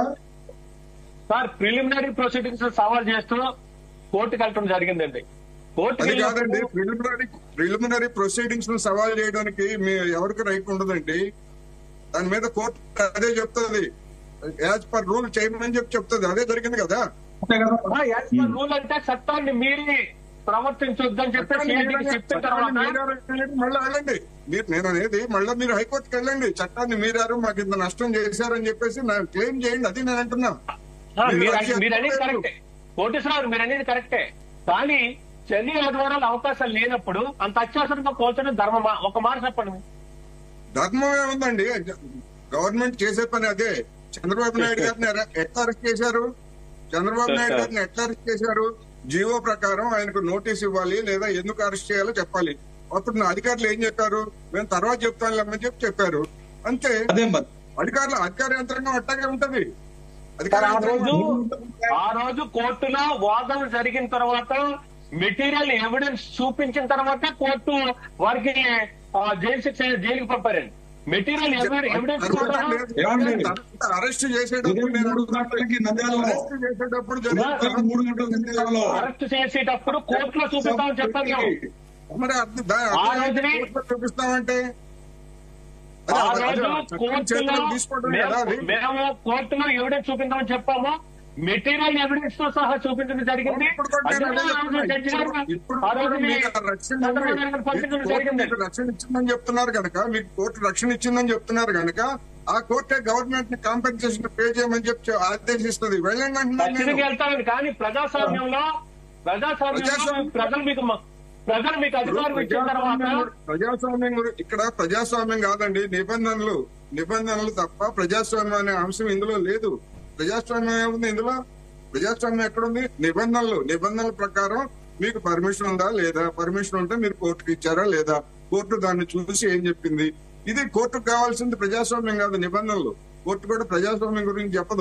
సార్ ప్రిలిమినరీ ప్రొసీడింగ్స్ సవాల్ చేస్తూ కోర్టుకు వెళ్ళడం జరిగిందండి కోర్టుకు అది కాదండి వెళ్ళినప్పుడు ప్రిలిమినరీ ప్రిలిమినరీ ప్రొసీడింగ్స్ ను సవాల్ చేయడానికి మీ ఎవరికి రైట్ ఉండదండి దాని మీద కోర్టు అదే చెప్తుంది యాజ్ పర్ రూల్ చేయమని చెప్పి చెప్తుంది అదే జరిగింది కదా ఉంటాయి కదా ఆ, యాజ్ పర్ రూల్ అంటే చట్టాన్ని మీరి ప్రవర్తించొద్దని చెప్పి సిఐడికి చెప్పిన తర్వాత మళ్ళీ వెళ్ళండి మీరు నేను అనేది మళ్ళీ మీరు హైకోర్టుకి వెళ్ళండి చట్టాన్ని మీరారు మాకు ఇంత నష్టం చేశారని చెప్పేసి నా క్లెయిమ్ చేయండి అది నేను అంటున్నా ఆ, మీరు మీరు అది మీరు అనేది చెప్పలేదు. కరెక్టే కోటేశ్వరరావు మీరు అనేది కరెక్టే కానీ శని ఆదివారాలు అవకాశాలు లేనప్పుడు అంత అత్యవసరంగా కోల్చడం ధర్మమా ఒక మాట చెప్పండి ధర్మం ఏముందండి గవర్నమెంట్ చేసే పని అదే చంద్రబాబు నాయుడు గారిని ఎర- ఎట్లా అరెస్ట్ చేశారు చంద్రబాబు నాయుడు గారిని ఎట్లా అరెస్ట్ చేశారు జీవో ప్రకారం ఆయనకు నోటీస్ ఇవ్వాలి లేదా ఎందుకు అరెస్ట్ చేయాలో చెప్పాలి అప్పుడు నా అధికారులు ఏం చెప్పారు మేము తర్వాత చెప్తానులేమని చెప్పి చెప్పారు అంతే అదే మరి అధికారులు అధికార యంత్రాంగం అట్టాగే ఉంటది సార్, అధికార ఆ రోజు యంత్రాంగం ఆ రోజు కోర్టులో వాదన జరిగిన తర్వాత మెటీరియల్ ఎవిడెన్స్ చూపించిన తర్వాత కోర్టు వారికి ఆ, జైలు శిక్ష జైలుకి పంపారండి మెటీరియల్ ఎవిడెన్స్ కూడా ఏమండి? అరెస్ట్ చేసేటప్పుడు ఉదయం నేను మూడు గంటలకి నంద్యాలలో అరెస్ట్ చేసేటప్పుడు ఉదయం జరిగిన మూడు గంటలకి నంద్యాలలో అరెస్ట్ చేసేటప్పుడు కోర్టులో చూపిస్తామని చెప్పాను మేము. మరి అది దా- ఆ రోజునే- కోర్టులో చూపిస్తామంటే ఆ అది- అది- రోజు అది చట్టం కోర్టులో చేతిలో తీసుకోవడం కదా అది మేము మేము కోర్టులో ఎవిడెన్స్ చూపించామని చెప్పాము మెటీరియల్ ఎవిడెన్స్ తో సహా చూపించడం జరిగింది ఇప్పుడు కూడా నేను అందుకే అదే ఆ రోజు చెప్తున్నా. జడ్జి గారు ఇప్పుడు- ఇప్పుడు ఆ కూడా రోజు మీ మీకు ఆ రక్షణ ఉంది. చంద్రబాబు నాయుడు గారు పంపించడం మీకు కోర్టు జరిగింది మీకు రక్షణ ఇచ్చిందని చెప్తున్నారు కనుక మీకు కోర్టు రక్షణ ఇచ్చిందని చెప్తున్నారు కనుక ఆ కోర్టే గవర్నమెంట్ ని కాంపెన్సేషన్ పే చేయమని చెప్పి ఆదేశిస్తుంది వెళ్ళండి అంటున్నాను ఖచ్చితంగా నేను. వెళ్తామని కానీ ప్రజాస్వామ్యంలో ప్రజాస్వామ్యంలో ప్రజాస్వామ్యం- ప్రజలు మీకు మ- ప్రజలు మీకు అధికారం ఇచ్చిన తర్వాత ప్రజాస్వామ్యం ప్రజాస్వామ్యం గురి- ఇక్కడ ప్రజాస్వామ్యం కాదండి నిబంధనలు నిబంధనలు తప్ప ప్రజాస్వామ్యం అనే అంశం ఇందులో లేదు ప్రజాస్వామ్యం ఏముంది ఇందులో ప్రజాస్వామ్యం ఎక్కడుంది నిబంధనలు నిబంధనల ప్రకారం మీకు పర్మిషన్ ఉందా లేదా పర్మిషన్ ఉంటే మీరు కోర్టుకి ఇచ్చారా లేదా కోర్టు దాన్ని చూసి ఏం చెప్పింది ఇది కోర్టుకు కావాల్సింది ప్రజాస్వామ్యం కాదు నిబంధనలు కోర్టు కూడా ప్రజాస్వామ్యం గురించి చెప్పదు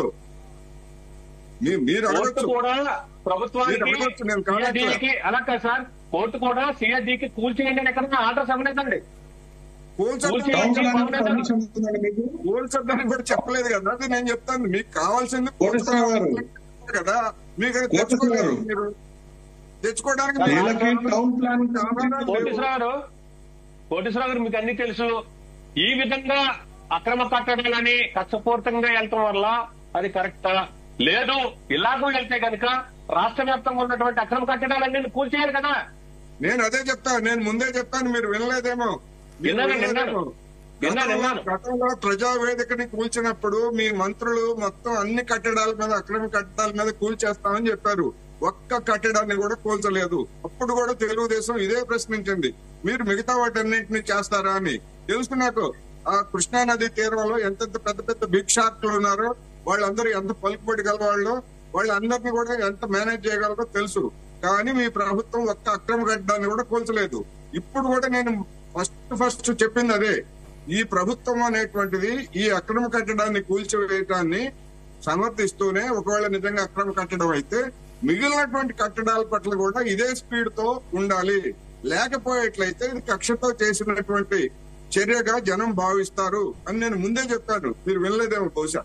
మీ- మీరు కోర్టు అడగచ్చు కూడా ప్రభుత్వానికి మీరు అడగొచ్చు, నేను కాదట్లా. సిఐడికి అలా కాదు సార్ కోర్టు కూడా సిఐడికి కూల్చేయండి అని ఎక్కడ ఆర్డర్స్ అవ్వలేదండి కూల్చొద్దు. కౌన్సిల్ పర్మిషన్ ఉందండి మీకు కూల్చొద్దని కూడా చెప్పలేదు కదా అది నేను చెప్తాను మీకు కావాల్సింది కోటేశ్వరరావు గారు. కదా మీకు అది కోటేశ్వరరావు గారు. తెచ్చుకోవడానికి మీరు తెచ్చుకోవడానికి మీరు- వీళ్ళకి టౌన్ ప్లాన్ కోటేశ్వరరావు గారు కోటేశ్వరరావు గారు మీకు అన్ని తెలుసు ఈ విధంగా అక్రమ కట్టడాలని కక్షపూర్తంగా వెళ్తాం వల్ల అది కరెక్టా లేదు ఇలాగూ వెళ్తే కనుక రాష్ట్ర వ్యాప్తంగా ఉన్నటువంటి అక్రమ కట్టడాలన్నీ కూల్చేయాలి కదా నేను అదే చెప్తాను నేను ముందే చెప్పాను మీరు వినలేదేమో మీరు విన్నాను, వినలేదేమో. విన్నాను, గతంలో- విన్నాను. గతంలో ప్రజావేదికని కూల్చినప్పుడు మీ మంత్రులు మొత్తం అన్ని కట్టడాల మీద అక్రమ కట్టడాల మీద కూల్చేస్తామని చెప్పారు ఒక్క కట్టడాన్ని కూడా కూల్చలేదు అప్పుడు కూడా తెలుగుదేశం ఇదే ప్రశ్నించింది మీరు మిగతా వాటన్నింటినీ చేస్తారా అని తెలుసు నాకు ఆ కృష్ణా నది తీరంలో ఎంతెంత పెద్ద పెద్ద బిగ్ షార్క్లు ఉన్నారో వాళ్ళందరూ ఎంత పలుకుబడి గలవాళ్ళు వాళ్ళందరినీ కూడా ఎంత మేనేజ్ చేయగలరో తెలుసు కానీ మీ ప్రభుత్వం ఒక్క అక్రమ కట్టడాన్ని కూడా కూల్చలేదు ఇప్పుడు కూడా నేను ఫస్ట్ ఫస్ట్ చెప్పింది అదే ఈ ప్రభుత్వం అనేటువంటిది ఈ అక్రమ కట్టడాన్ని కూల్చివేయటాన్ని సమర్థిస్తూనే ఒకవేళ నిజంగా అక్రమ కట్టడం అయితే మిగిలినటువంటి కట్టడాల పట్ల కూడా ఇదే స్పీడ్ తో ఉండాలి లేకపోయేట్లయితే ఇది కక్షతో చేసినటువంటి చర్యగా జనం భావిస్తారు అని నేను ముందే చెప్పాను మీరు వినలేదేమో బహుశా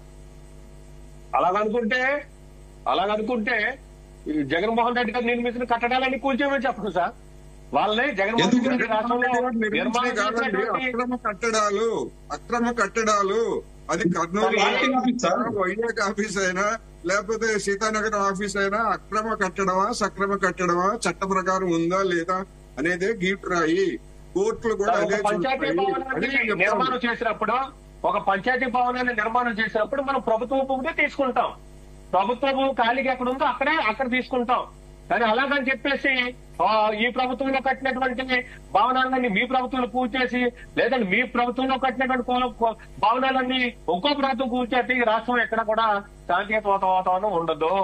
అలాగనుకుంటే అలాగనుకుంటే ఈ జగన్మోహన్ రెడ్డి గారు నిర్మించిన కట్టడాలన్నీ కూల్చేయమని చెప్పండి సార్ వాళ్ళని జగన్మోహన్ ఎందుకు రెడ్డి గారి రాష్ట్రంలో నిర్మించినవి నిర్మాణం కాదండి చేసినటువంటి అక్రమ కట్టడాలు అక్రమ కట్టడాలు అది Kurnool party office sir. Vizag office అయినా లేకపోతే సీతానగరం ఆఫీస్ అయినా అక్రమ కట్టడమా సక్రమ కట్టడమా చట్ట ప్రకారం ఉందా లేదా అనేదే గీట్ రాయి కోర్టులు కూడా ఒక అదే పంచాయతీ చూస్తాయి. భవనాన్ని అని నేను చెప్తాను. నిర్మాణం చేసినప్పుడు ఒక పంచాయతీ భవనాన్ని నిర్మాణం చేసినప్పుడు మనం ప్రభుత్వ భూమినే తీసుకుంటాం ప్రభుత్వ భూమి ఖాళీగా ఎక్కడ ఉందో అక్కడే అక్కడ తీసుకుంటాం కానీ అలాగని చెప్పేసి ఆ, ఈ ప్రభుత్వంలో కట్టినటువంటి భవనాలన్నీ మీ ప్రభుత్వంలో కూల్చేసి లేదంటే మీ ప్రభుత్వంలో కట్టినటువంటి కో- కో- భవనాలన్నీ ఇంకో ప్రభుత్వం కూల్చేస్తే ఈ రాష్ట్రం ఎక్కడ కూడా శాంతియుత వాతావరణం ఉండదు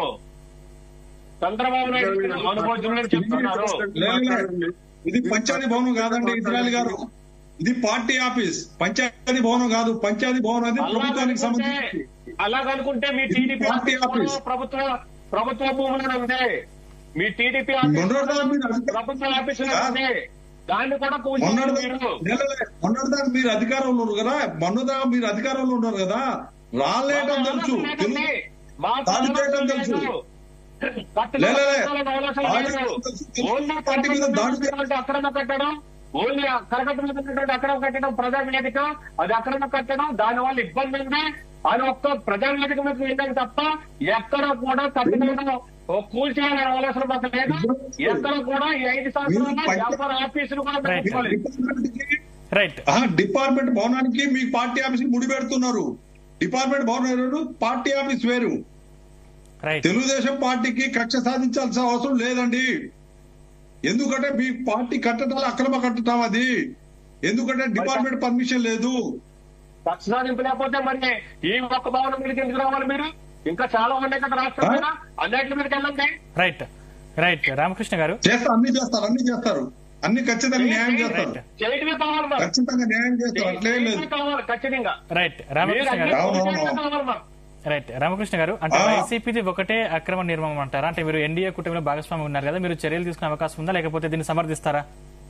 చంద్రబాబు నాయుడు అనుభవం చెప్తున్నారు లేదు, లేదు. ఇది పంచాయతీ భవనం కాదండి ఇజ్రాయల్ గారు ఇది పార్టీ ఆఫీస్ పంచాయతీ భవనం కాదు పంచాయతీ భవనం అది ప్రభుత్వానికి సంబంధించి అలాగనుకుంటే మీ టీడీపీ పార్టీ ఆఫీస్. ప్రభుత్వ ప్రభుత్వ భూములను ఉంది మీ టీడీపీ మొన్నటిదాకా మీరు అధిక- ప్రభుత్వ ఆఫీసులు కాదు. ఉంది దాన్ని కూడా కూల్చేసి మొన్నటిదాకా మీరు నెలలే, మొన్నటిదాకా మీరు అధికారంలో ఉన్నారు కదా మొన్నదాకా మీరు అధికారంలో ఉన్నారు కదా రాలేటం తెలుసు లేదండి. తెలుసు. మాకు దాడి చేయడం ఆలోచన తెలుసు. లేదు. కట్టడం లే, లే, లే. కట్టాలని ఆలోచన దాడి లేదు. చేయడం తెలుసు. ఓన్లీ పార్టీ మీద దాడి చేయడం- కట్టడం అక్రమ కట్టడం ఓన్లీ కరకట్ట మీద ఉన్నటువంటి అక్రమ కట్టడం ప్రజావేదిక అది అక్రమ కట్టడం దాని వల్ల ఇబ్బంది ఉంది అని ఒక్క ప్రజావేదిక మీద వెళ్ళాక తప్ప ఎక్కడ కూడా కట్టడం కూల్చేయాలనే ఆలోచన మాకు లేదు ఎక్కడ కూడా ఈ ఐదు సంవత్సరాలు మీరు పంచ- వ్యాపార ఆఫీసులు కూడా Right. పెట్టుకోలేదు డిపార్ట్మెంట్కి రైట్ ఆహా, డిపార్ట్మెంట్ భవనానికి మీ పార్టీ ఆఫీస్ ముడి పెడుతున్నారు డిపార్ట్మెంట్ భవనం వేరు పార్టీ ఆఫీస్ వేరు రైట్ తెలుగుదేశం పార్టీకి కక్ష సాధించాల్సిన అవసరం లేదండి ఎందుకంటే మీ పార్టీ కట్టడాలు అక్రమ కట్టడం అది ఎందుకంటే డిపార్ట్మెంట్ పర్మిషన్ లేదు కక్ష సాధింపు లేకపోతే మరి ఈ ఒక్క భవనం మీదకి ఎందుకు రావాలి మీరు ఇంకా చాలా ఉన్నాయి కదా రాష్ట్రం మీద అన్నిటి మీదకి వెళ్ళండి రైట్ రైట్ రామకృష్ణ గారు చేస్తారు అన్ని చేస్తారు అన్ని చేస్తారు అన్ని ఖచ్చితంగా న్యాయం చేస్తారు రైట్ చేయడమే కావాలి మరి ఖచ్చితంగా న్యాయం చేస్తారు అట్లేం లేదు చేయడమే కావాలి ఖచ్చితంగా రైట్ మీరు రామకృష్ణ అన్ని గారు అవును, అవును. చేయడమే కావాలి మరి రైట్ రామకృష్ణ గారు అంటే ఆ. వైసీపీది ఒకటే అక్రమ నిర్మాణం అంటారా అంటే మీరు ఎన్డీఏ కుటుంబంలో భాగస్వామి ఉన్నారు కదా మీరు చర్యలు తీసుకునే అవకాశం ఉందా లేకపోతే దీన్ని సమర్థిస్తారా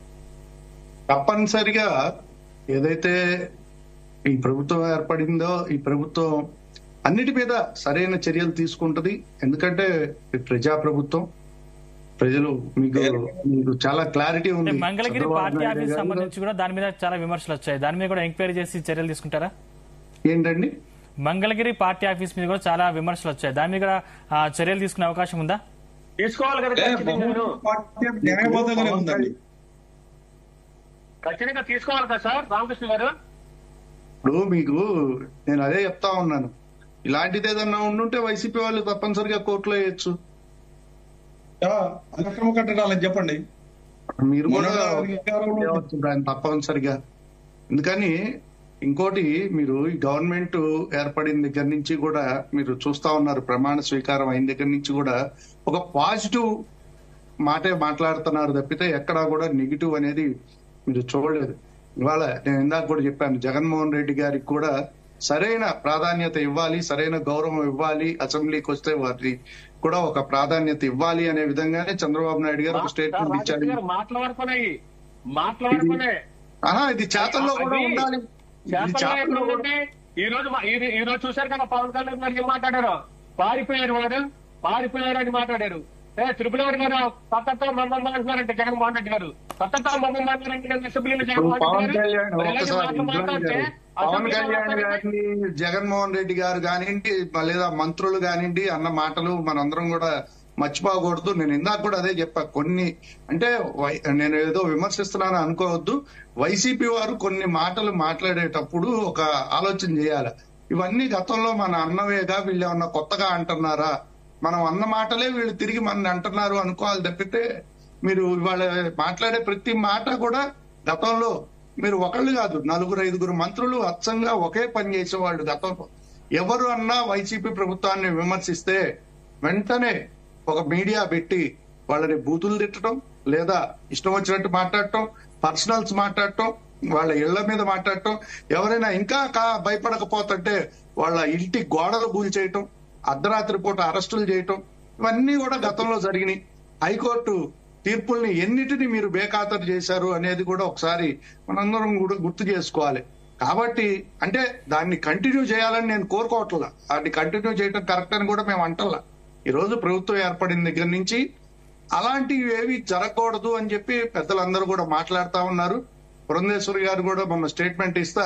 తప్పనిసరిగా ఏదైతే ఈ ప్రభుత్వం ఏర్పడిందో ఈ ప్రభుత్వం అన్నిటి మీద సరైన చర్యలు తీసుకుంటది ఎందుకంటే ఇది ప్రజా ప్రభుత్వం ప్రజలు మీకు మీకు చాలా క్లారిటీ అంటే ఉంది మంగళగిరి చంద్రబాబు పార్టీ నాయుడు ఆఫీస్ గారు సంబంధించి కూడా దాని మీద చాలా విమర్శలు వచ్చాయి దాని మీద కూడా ఎంక్వైరీ చేసి చర్యలు తీసుకుంటారా ఏంటండి మంగళగిరి పార్టీ ఆఫీస్ మీద కూడా చాలా విమర్శలు వచ్చాయి దాని మీద కూడా ఆ, చర్యలు తీసుకునే అవకాశం ఉందా తీసుకోవాలి కదా ఏ, ఖచ్చితంగా పార్టీ న్యాయబద్ధంగానే ఉందండి ఖచ్చితంగా తీసుకోవాలి కదా సార్ రామకృష్ణ గారు ఇప్పుడు మీకు నేను అదే చెప్తా ఉన్నాను ఇలాంటిది ఏదన్నా ఉండుంటే వైసీపీ వాళ్ళు తప్పనిసరిగా కోర్టులో వేయచ్చు ఆ, అక్రమ కట్టడాలని చెప్పండి మీరు కూడా మొన్న అధికారంలో చేయవచ్చు దాన్ని తప్పనిసరిగా ఎందుకని ఇంకోటి మీరు ఈ గవర్నమెంట్ ఏర్పడిన దగ్గర నుంచి కూడా మీరు చూస్తా ఉన్నారు ప్రమాణ స్వీకారం అయిన దగ్గర నుంచి కూడా ఒక పాజిటివ్ మాటే మాట్లాడుతున్నారు తప్పితే ఎక్కడా కూడా నెగిటివ్ అనేది మీరు చూడలేదు ఇవాళ నేను ఇందాక కూడా చెప్పాను జగన్మోహన్ రెడ్డి గారికి కూడా సరైన ప్రాధాన్యత ఇవ్వాలి సరైన గౌరవం ఇవ్వాలి అసెంబ్లీకి వస్తే వారికి కూడా ఒక ప్రాధాన్యత ఇవ్వాలి అనే విధంగానే చంద్రబాబు నాయుడు గారు ఒక స్టేట్మెంట్ రామకృష్ణ ఇచ్చారు గారు మాటల వరకున్నాయి మాటల వరకునే ఆహా ఇది చేతల్లో కూడా అది ఉండాలి ఇది చేతల్లో చేతల్లో కూడా ఏంటంటే ఈ రోజు మా- ఈ- ఈ రోజు చూశారు కదా పవన్ కళ్యాణ్ గారు ఏం మాట్లాడారు పారిపోయారు వారు పారిపోయారు అని మాట్లాడారు ఏ త్రిపులవారి గారు సత్తతో మమ్మల్ని అంటున్నారంటే జగన్మోహన్ రెడ్డి గారు సత్తతో మమ్మల్ని అంటున్నారంటే అసెంబ్లీలో ఇప్పుడు జగన్మోహన్ పవన్ రెడ్డి గారు కళ్యాణ్ మరి ఇలాంటి ఒక్కసారి మాటలు ఇంద్రాణి మాట్లాడితే గారు, పవన్ అసెంబ్లీలో కళ్యాణ్ మాట్లాడితే గారిని జగన్మోహన్ రెడ్డి గారు కానివ్వండి లేదా మంత్రులు కానివ్వండి అన్న మాటలు మనందరం కూడా మర్చిపోకూడదు నేను ఇందాక కూడా అదే చెప్పా కొన్ని అంటే వై- నేను ఏదో విమర్శిస్తున్నాను అనుకోవద్దు వైసీపీ వారు కొన్ని మాటలు మాట్లాడేటప్పుడు ఒక ఆలోచన చేయాలి ఇవన్నీ గతంలో మన అన్నవేగా వీళ్ళు ఏమన్నా కొత్తగా అంటున్నారా మనం అన్న మాటలే వీళ్ళు తిరిగి మన అంటున్నారు అనుకోవాలి తప్పితే మీరు ఇవాళ మాట్లాడే ప్రతి మాట కూడా గతంలో మీరు ఒకళ్ళు కాదు నలుగురు ఐదుగురు మంత్రులు అచ్చంగా ఒకే పని చేసేవాళ్ళు గతంలో ఎవరు అన్నా వైసీపీ ప్రభుత్వాన్ని విమర్శిస్తే వెంటనే ఒక మీడియా పెట్టి వాళ్ళని బూతులు తిట్టడం లేదా ఇష్టం వచ్చినట్టు మాట్లాడటం పర్సనల్స్ మాట్లాడటం వాళ్ళ ఇళ్ల మీద మాట్లాడటం ఎవరైనా ఇంకా కా భయపడకపోతుంటే వాళ్ళ ఇంటి గోడలు కూల్ చేయటం అర్ధరాత్రి పూట అరెస్టులు చేయటం ఇవన్నీ కూడా గతంలో జరిగినాయి హైకోర్టు తీర్పుల్ని ఎన్నిటిని మీరు బేఖాతరు చేశారు అనేది కూడా ఒకసారి మనందరం కూడా గుర్తు చేసుకోవాలి కాబట్టి అంటే దాన్ని కంటిన్యూ చేయాలని నేను కోరుకోవట్లా దాన్ని కంటిన్యూ చేయడం కరెక్ట్ అని కూడా మేము అంటల్లా ఈ రోజు ప్రభుత్వం ఏర్పడిన దగ్గర నుంచి అలాంటివి ఏవి జరగకూడదు అని చెప్పి పెద్దలందరూ కూడా మాట్లాడుతా ఉన్నారు పురంధేశ్వరి గారు కూడా మొన్న స్టేట్మెంట్ ఇస్తా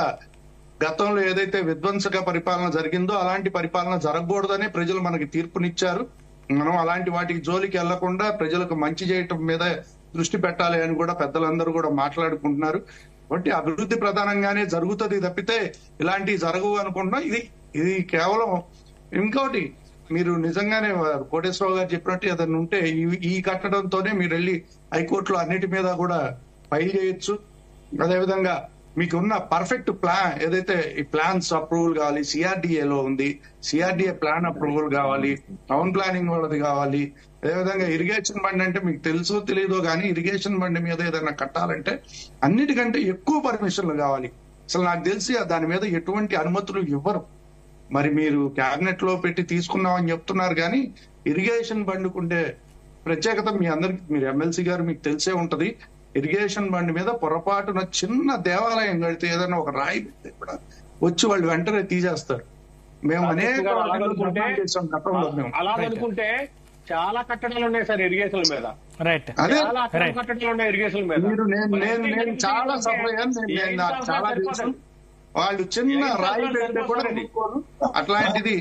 గతంలో ఏదైతే విధ్వంసక పరిపాలన జరిగిందో అలాంటి పరిపాలన జరగకూడదని ప్రజలు మనకి తీర్పునిచ్చారు మనం అలాంటి వాటికి జోలికి వెళ్లకుండా ప్రజలకు మంచి చేయటం మీద దృష్టి పెట్టాలి అని కూడా పెద్దలందరూ కూడా మాట్లాడుకుంటున్నారు కాబట్టి అభివృద్ధి ప్రధానంగానే జరుగుతుంది తప్పితే ఇలాంటివి జరగవు అనుకుంటున్నాం ఇది ఇది కేవలం ఇంకోటి మీరు నిజంగానే కోటేశ్వరరావు గారు చెప్పినట్టు ఏదైనా ఉంటే ఈ- ఈ కట్టడంతోనే మీరు వెళ్ళి హైకోర్టులో అన్నిటి మీద కూడా ఫైల్ చేయొచ్చు అదేవిధంగా మీకు ఉన్న పర్ఫెక్ట్ ప్లాన్ ఏదైతే ఈ ప్లాన్స్ అప్రూవల్ కావాలి సిఆర్డిఏ లో ఉంది సిఆర్డిఏ ప్లాన్ అప్రూవల్ కావాలి టౌన్ ప్లానింగ్ వాళ్ళది కావాలి అదేవిధంగా ఇరిగేషన్ బండి అంటే మీకు తెలుసో తెలియదో కానీ ఇరిగేషన్ బండి మీద ఏదైనా కట్టాలంటే అన్నిటికంటే ఎక్కువ పర్మిషన్లు కావాలి అసలు నాకు తెలిసి దాని మీద ఎటువంటి అనుమతులు ఇవ్వరు మరి మీరు క్యాబినెట్ లో పెట్టి తీసుకున్నామని చెప్తున్నారు కానీ ఇరిగేషన్ బండికుండే ప్రత్యేకత మీ అందరికి మీరు ఎమ్మెల్సీ గారు మీకు తెలిసే ఉంటది ఇరిగేషన్ బండి మీద పొరపాటున చిన్న దేవాలయం కడితే ఏదైనా ఒక రాయి పెడితే కూడా వచ్చి వాళ్ళు వెంటనే తీసేస్తారు మేము అనేక గారు అలా వాటిలో అనుకుంటే ధర్నాలు చేసాం గతంలో మేము అలా అనుకుంటే చాలా కట్టడాలు ఉన్నాయి సార్ ఇరిగేషన్ మీద రైట్ అదే చాలా అక్రమ Right. కట్టడాలు ఉన్నాయి ఇరిగేషన్ మీద మీరు నేను మరి నేను ఎన్ని నేను కలిపి చాలా తీసుకుంటే సఫర్ అయ్యాను నేను- నేను ఎయిట్ నాకు థౌసండ్ చాలా తెలుసు సరిపోతుంది. వాళ్ళు చిన్న ఎయిట్ రాయి థౌసండ్ పెడితే కూడా సరిపోతుంది. ఒప్పుకోరు. అట్లాంటిది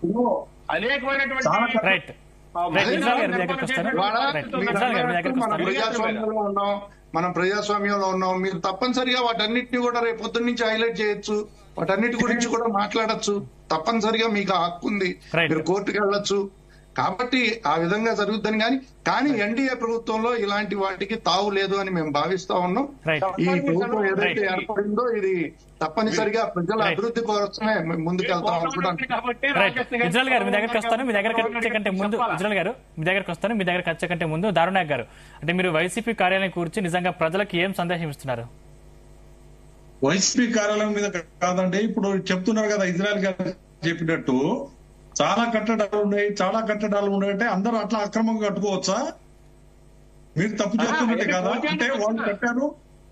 అనేకమైనటువంటి రైట్ ఆ, రైట్ మహిళా విజయ్ గారు మీ దగ్గరికి నిర్మాణం వస్తారు వాళ్ళ రైట్ చేసినటువంటి విజయ్ గారు మీ దగ్గరికి మనం వస్తారు ప్రజాస్వామ్యంలో ఉన్నాం మనం ప్రజాస్వామ్యంలో ఉన్నాం మీరు తప్పనిసరిగా వాటన్నిటిని కూడా రేపు పొద్దున్న నుంచి హైలైట్ చేయొచ్చు వాటన్నిటి గురించి కూడా మాట్లాడొచ్చు తప్పనిసరిగా మీకు ఆ హక్కు ఉంది Right. మీరు కోర్టుకు వెళ్ళొచ్చు కాబట్టి ఆ విధంగా జరుగుద్దని కానీ కానీ ఎన్డీఏ ప్రభుత్వంలో ఇలాంటి వాటికి తావు లేదు అని మేము భావిస్తా ఉన్నాం Right. ఈ ప్రభుత్వం ఏదైతే Right. ఏర్పడిందో ఇది తప్పనిసరిగా ప్రజల Right. అభివృద్ధి కోసమే మేము ముందుకెళ్తాం అనుకుంటాం కాబట్టి రైట్ రామకృష్ణ గారు ఇజ్రాయల్ గారు మీ దగ్గరికి వస్తాను మీ దగ్గరకు వచ్చే కంటే ముందు చెప్పాలా? ఇజ్రాయల్ గారు మీ దగ్గరకు వస్తాను మీ దగ్గరకు వచ్చే కంటే ముందు దారుణాయక్ గారు అంటే మీరు వైసీపీ కార్యాలయం కూర్చి నిజంగా ప్రజలకు ఏం సందేశం ఇస్తున్నారు వైసీపీ కార్యాలయం మీద కాదండి ఇప్పుడు చెప్తున్నారు కదా ఇజ్రాయల్ గారు చెప్పినట్టు చాలా కట్టడాలు ఉన్నాయి చాలా కట్టడాలు ఉన్నాయంటే అందరూ అట్లా అక్రమంగా కట్టుకోవచ్చా మీరు తప్పు చేస్తున్నట్టే కదా అంటే వాళ్ళు కట్టారు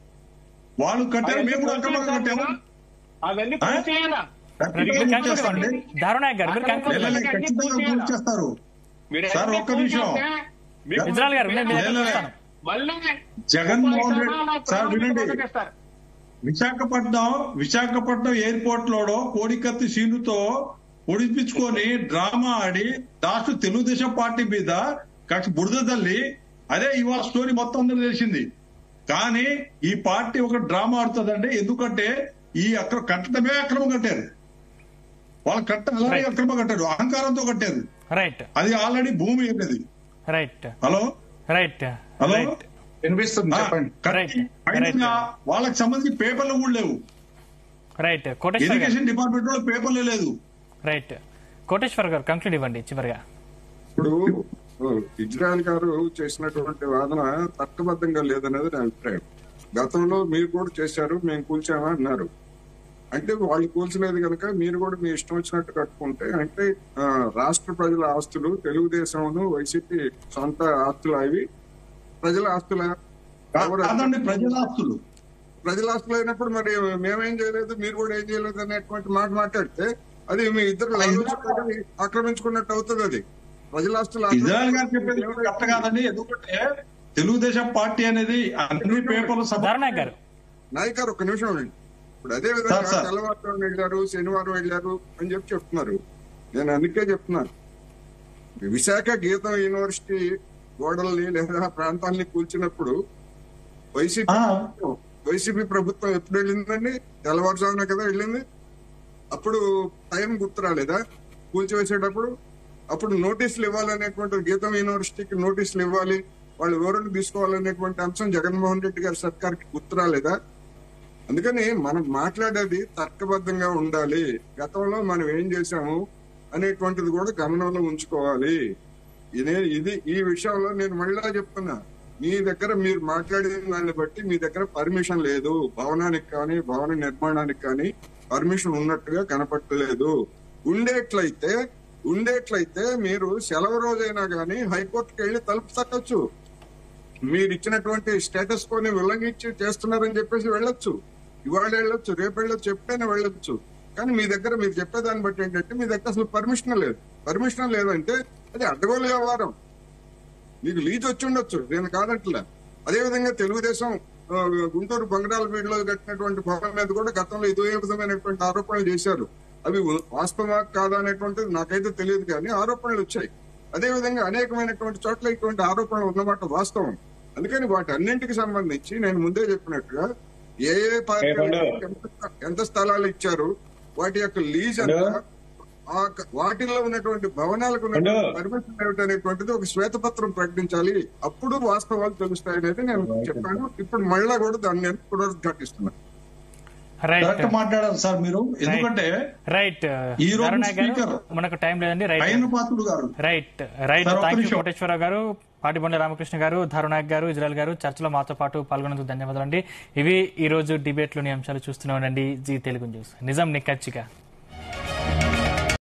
వాళ్ళు కట్టారు మేము కూడా అక్రమంగా కట్టాము అవన్నీ ఆ? పూర్తి చేయాలా? మీరు ఖచ్చితంగా conclude చేస్తారండి. ఇవ్వండి. దారుణాయక్ గారు మీరు conclude లేదు, ఇవ్వండి. లేదు, ఖచ్చితంగా పూర్తి చేస్తారు మీరు సార్, అన్ని ఒక్క పూర్తి నిమిషం. చేస్తే మీకు ఇజ్రాయల్ గారు నేను మీ దగ్గరకు లేదు, లేదు. వస్తాను మళ్ళీ జగన్మోహన్ రెడ్డి ప్రజలు సార్ వినండి ప్రకటిస్తారు. విశాఖపట్నం విశాఖపట్నం ఎయిర్పోర్ట్ లోడో కోడికత్తి సీనుతో పొడిపించుకొని డ్రామా ఆడి లాస్ట్ తెలుగుదేశం పార్టీ మీద కక్ష బురద తల్లి అదే ఇవాళ స్టోరీ మొత్తం అందరూ తెలిసింది కానీ ఈ పార్టీ ఒక డ్రామా ఆడుతుందండి ఎందుకంటే ఈ అక్ర కట్టడమే అక్రమం కట్టారు వాళ్ళు కట్ట అలాగే Right. అక్రమం కట్టారు అహంకారంతో కట్టారు రైట్ అది ఆల్రెడీ భూమి ఏమిది right hello right hello right వినిపిస్తుంది చెప్పండి కట్టి Right. పైగా వాళ్ళకి సంబంధించి పేపర్లు కూడా లేవు రైట్ కోటేశ్వర్ గారు ఎడ్యుకేషన్ డిపార్ట్మెంట్ లో పేపర్లు లేదు రైట్ కోటేశ్వర్ గారు కంక్లూడ్ ఇవ్వండి చివరిగా ఇప్పుడు ఓ, ఇజ్రాయెల్ గారు చేసినటువంటి వాదన తర్కబద్ధంగా లేదనేది నా అభిప్రాయం గతంలో మీరు కూడా చేశారు మేము కూల్చామా అన్నారు అంటే వాళ్ళు కూల్చలేదు కనుక మీరు కూడా మీ ఇష్టం వచ్చినట్టు కట్టుకుంటే అంటే ఆ, రాష్ట్ర ప్రజల ఆస్తులు తెలుగుదేశం వైసీపీ సొంత ఆస్తులు అవి ప్రజల ఆస్తుల కాదండి ప్రజల ఆస్తులు ప్రజల ఆస్తులు అయినప్పుడు మరి మేమేం చేయలేదు మీరు కూడా ఏం చేయలేదు అనేటువంటి మాట మాట్లాడితే అది మీ ఇద్దరు ఆలోచించుకొని ఆక్రమించుకున్నట్టు అవుతుంది అది ప్రజల ఆస్తులు ఇజ్రాయల్ గారు చెప్పేది కరెక్ట్ కాదండి ఎందుకంటే తెలుగుదేశం పార్టీ అనేది అన్ని పేపర్లు సభ దారుణాయక్ గారు నాయక్ గారు ఒక నిమిషం ఉండండి ఇప్పుడు అదే విధంగా సార్, సార్. తెల్లవారుజామున వెళ్ళారు శనివారం వెళ్ళారు అని చెప్పి చెప్తున్నారు నేను అందుకే చెప్తున్నాను విశాఖ గీతం యూనివర్సిటీ గోడల్ని లేదా ప్రాంతాలని కూల్చినప్పుడు వైసీపీ ఆ. వైసీపీ ప్రభుత్వం ఎప్పుడు వెళ్ళిందండి తెల్లవారుజామున కదా వెళ్ళింది అప్పుడు టైం గుర్తు రాలేదా కూల్చివేసేటప్పుడు అప్పుడు నోటీసులు ఇవ్వాలనేటువంటి గీతం యూనివర్సిటీకి నోటీసులు ఇవ్వాలి వాళ్ళు వివరణ తీసుకోవాలనేటువంటి అంశం జగన్మోహన్ రెడ్డి గారి సర్కార్కి గుర్తు రాలేదా అందుకని మనం మాట్లాడేది తర్కబద్ధంగా ఉండాలి గతంలో మనం ఏం చేశాము అనేటువంటిది కూడా గమనంలో ఉంచుకోవాలి ఇదే ఇది ఈ విషయంలో నేను మళ్ళా చెప్తున్నా మీ దగ్గర మీరు మాట్లాడిన దాన్ని బట్టి మీ దగ్గర పర్మిషన్ లేదు భవనానికి కానీ భవన నిర్మాణానికి కానీ పర్మిషన్ ఉన్నట్టుగా కనపట్టలేదు ఉండేట్లయితే ఉండేట్లయితే మీరు సెలవు రోజైనా కానీ హైకోర్టుకి వెళ్ళి తలుపు తట్టొచ్చు మీరు ఇచ్చినటువంటి స్టేటస్ కోని ఉల్లంఘించి చేస్తున్నారని చెప్పేసి వెళ్ళొచ్చు ఇవాళ వెళ్ళొచ్చు రేపు వెళ్ళొచ్చు ఎప్పుడైనా వెళ్ళొచ్చు కానీ మీ దగ్గర మీరు చెప్పేదాన్ని బట్టి ఏంటంటే మీ దగ్గర అసలు పర్మిషన్ లేదు పర్మిషన్ లేదంటే అది అడ్డగోలు వ్యవహారం మీకు లీజ్ వచ్చి ఉండొచ్చు నేను కాదంటలే అదేవిధంగా తెలుగుదేశం ఆ, గుంటూరు బంగాళాల వీడిలో కట్టినటువంటి భవనం మీద కూడా గతంలో ఇదే విధమైనటువంటి ఆరోపణలు చేశారు అవి వాస్తవా కాదా అనేటువంటిది నాకైతే తెలియదు కానీ ఆరోపణలు వచ్చాయి అదేవిధంగా అనేకమైనటువంటి చోట్ల ఇటువంటి ఆరోపణలు ఉన్నమాట వాస్తవం అందుకని వాటి అన్నింటికి సంబంధించి నేను ముందే చెప్పినట్టుగా ఏ ఏ పార్టీ ఏమండు? ఎంత- ఎంత స్థలాలు ఇచ్చారు వాటి యొక్క లీజ్ ఎంత ఆ క- వాటిల్లో ఉన్నటువంటి భవనాలకు ఉన్నటువంటి ఏమండు? పర్మిషన్ ఏమిటనేటువంటిది ఒక శ్వేతపత్రం ప్రకటించాలి అప్పుడు వాస్తవాలు తెలుస్తాయి అనేది నేను చెప్పాను ఇప్పుడు మళ్ళా కూడా దాన్ని నేను పునరుద్ఘాటిస్తున్నాను రైట్ కరెక్ట్ మాట్లాడారు సార్ మీరు ఎందుకంటే రైట్ ఈ రోజు కరుణ గారు స్పీకర్ మనకు టైం లేదండి రైట్ అయిన Patrudu garu right right sir, ఒక్క థ్యాంక్ యూ నిమిషం. కోటేశ్వరరావు గారు పాటిబండి రామకృష్ణ గారు ధరునాయక్ గారు ఇజ్రాయల్ గారు చర్చలో మాతో పాటు పాల్గొన్నందుకు ధన్యవాదాలు అండి ఇవి ఈ రోజు డిబేట్లోని అంశాలు చూస్తూనే ఉండండి జీ తెలుగు న్యూస్ నిజం నిక్కచ్చిగా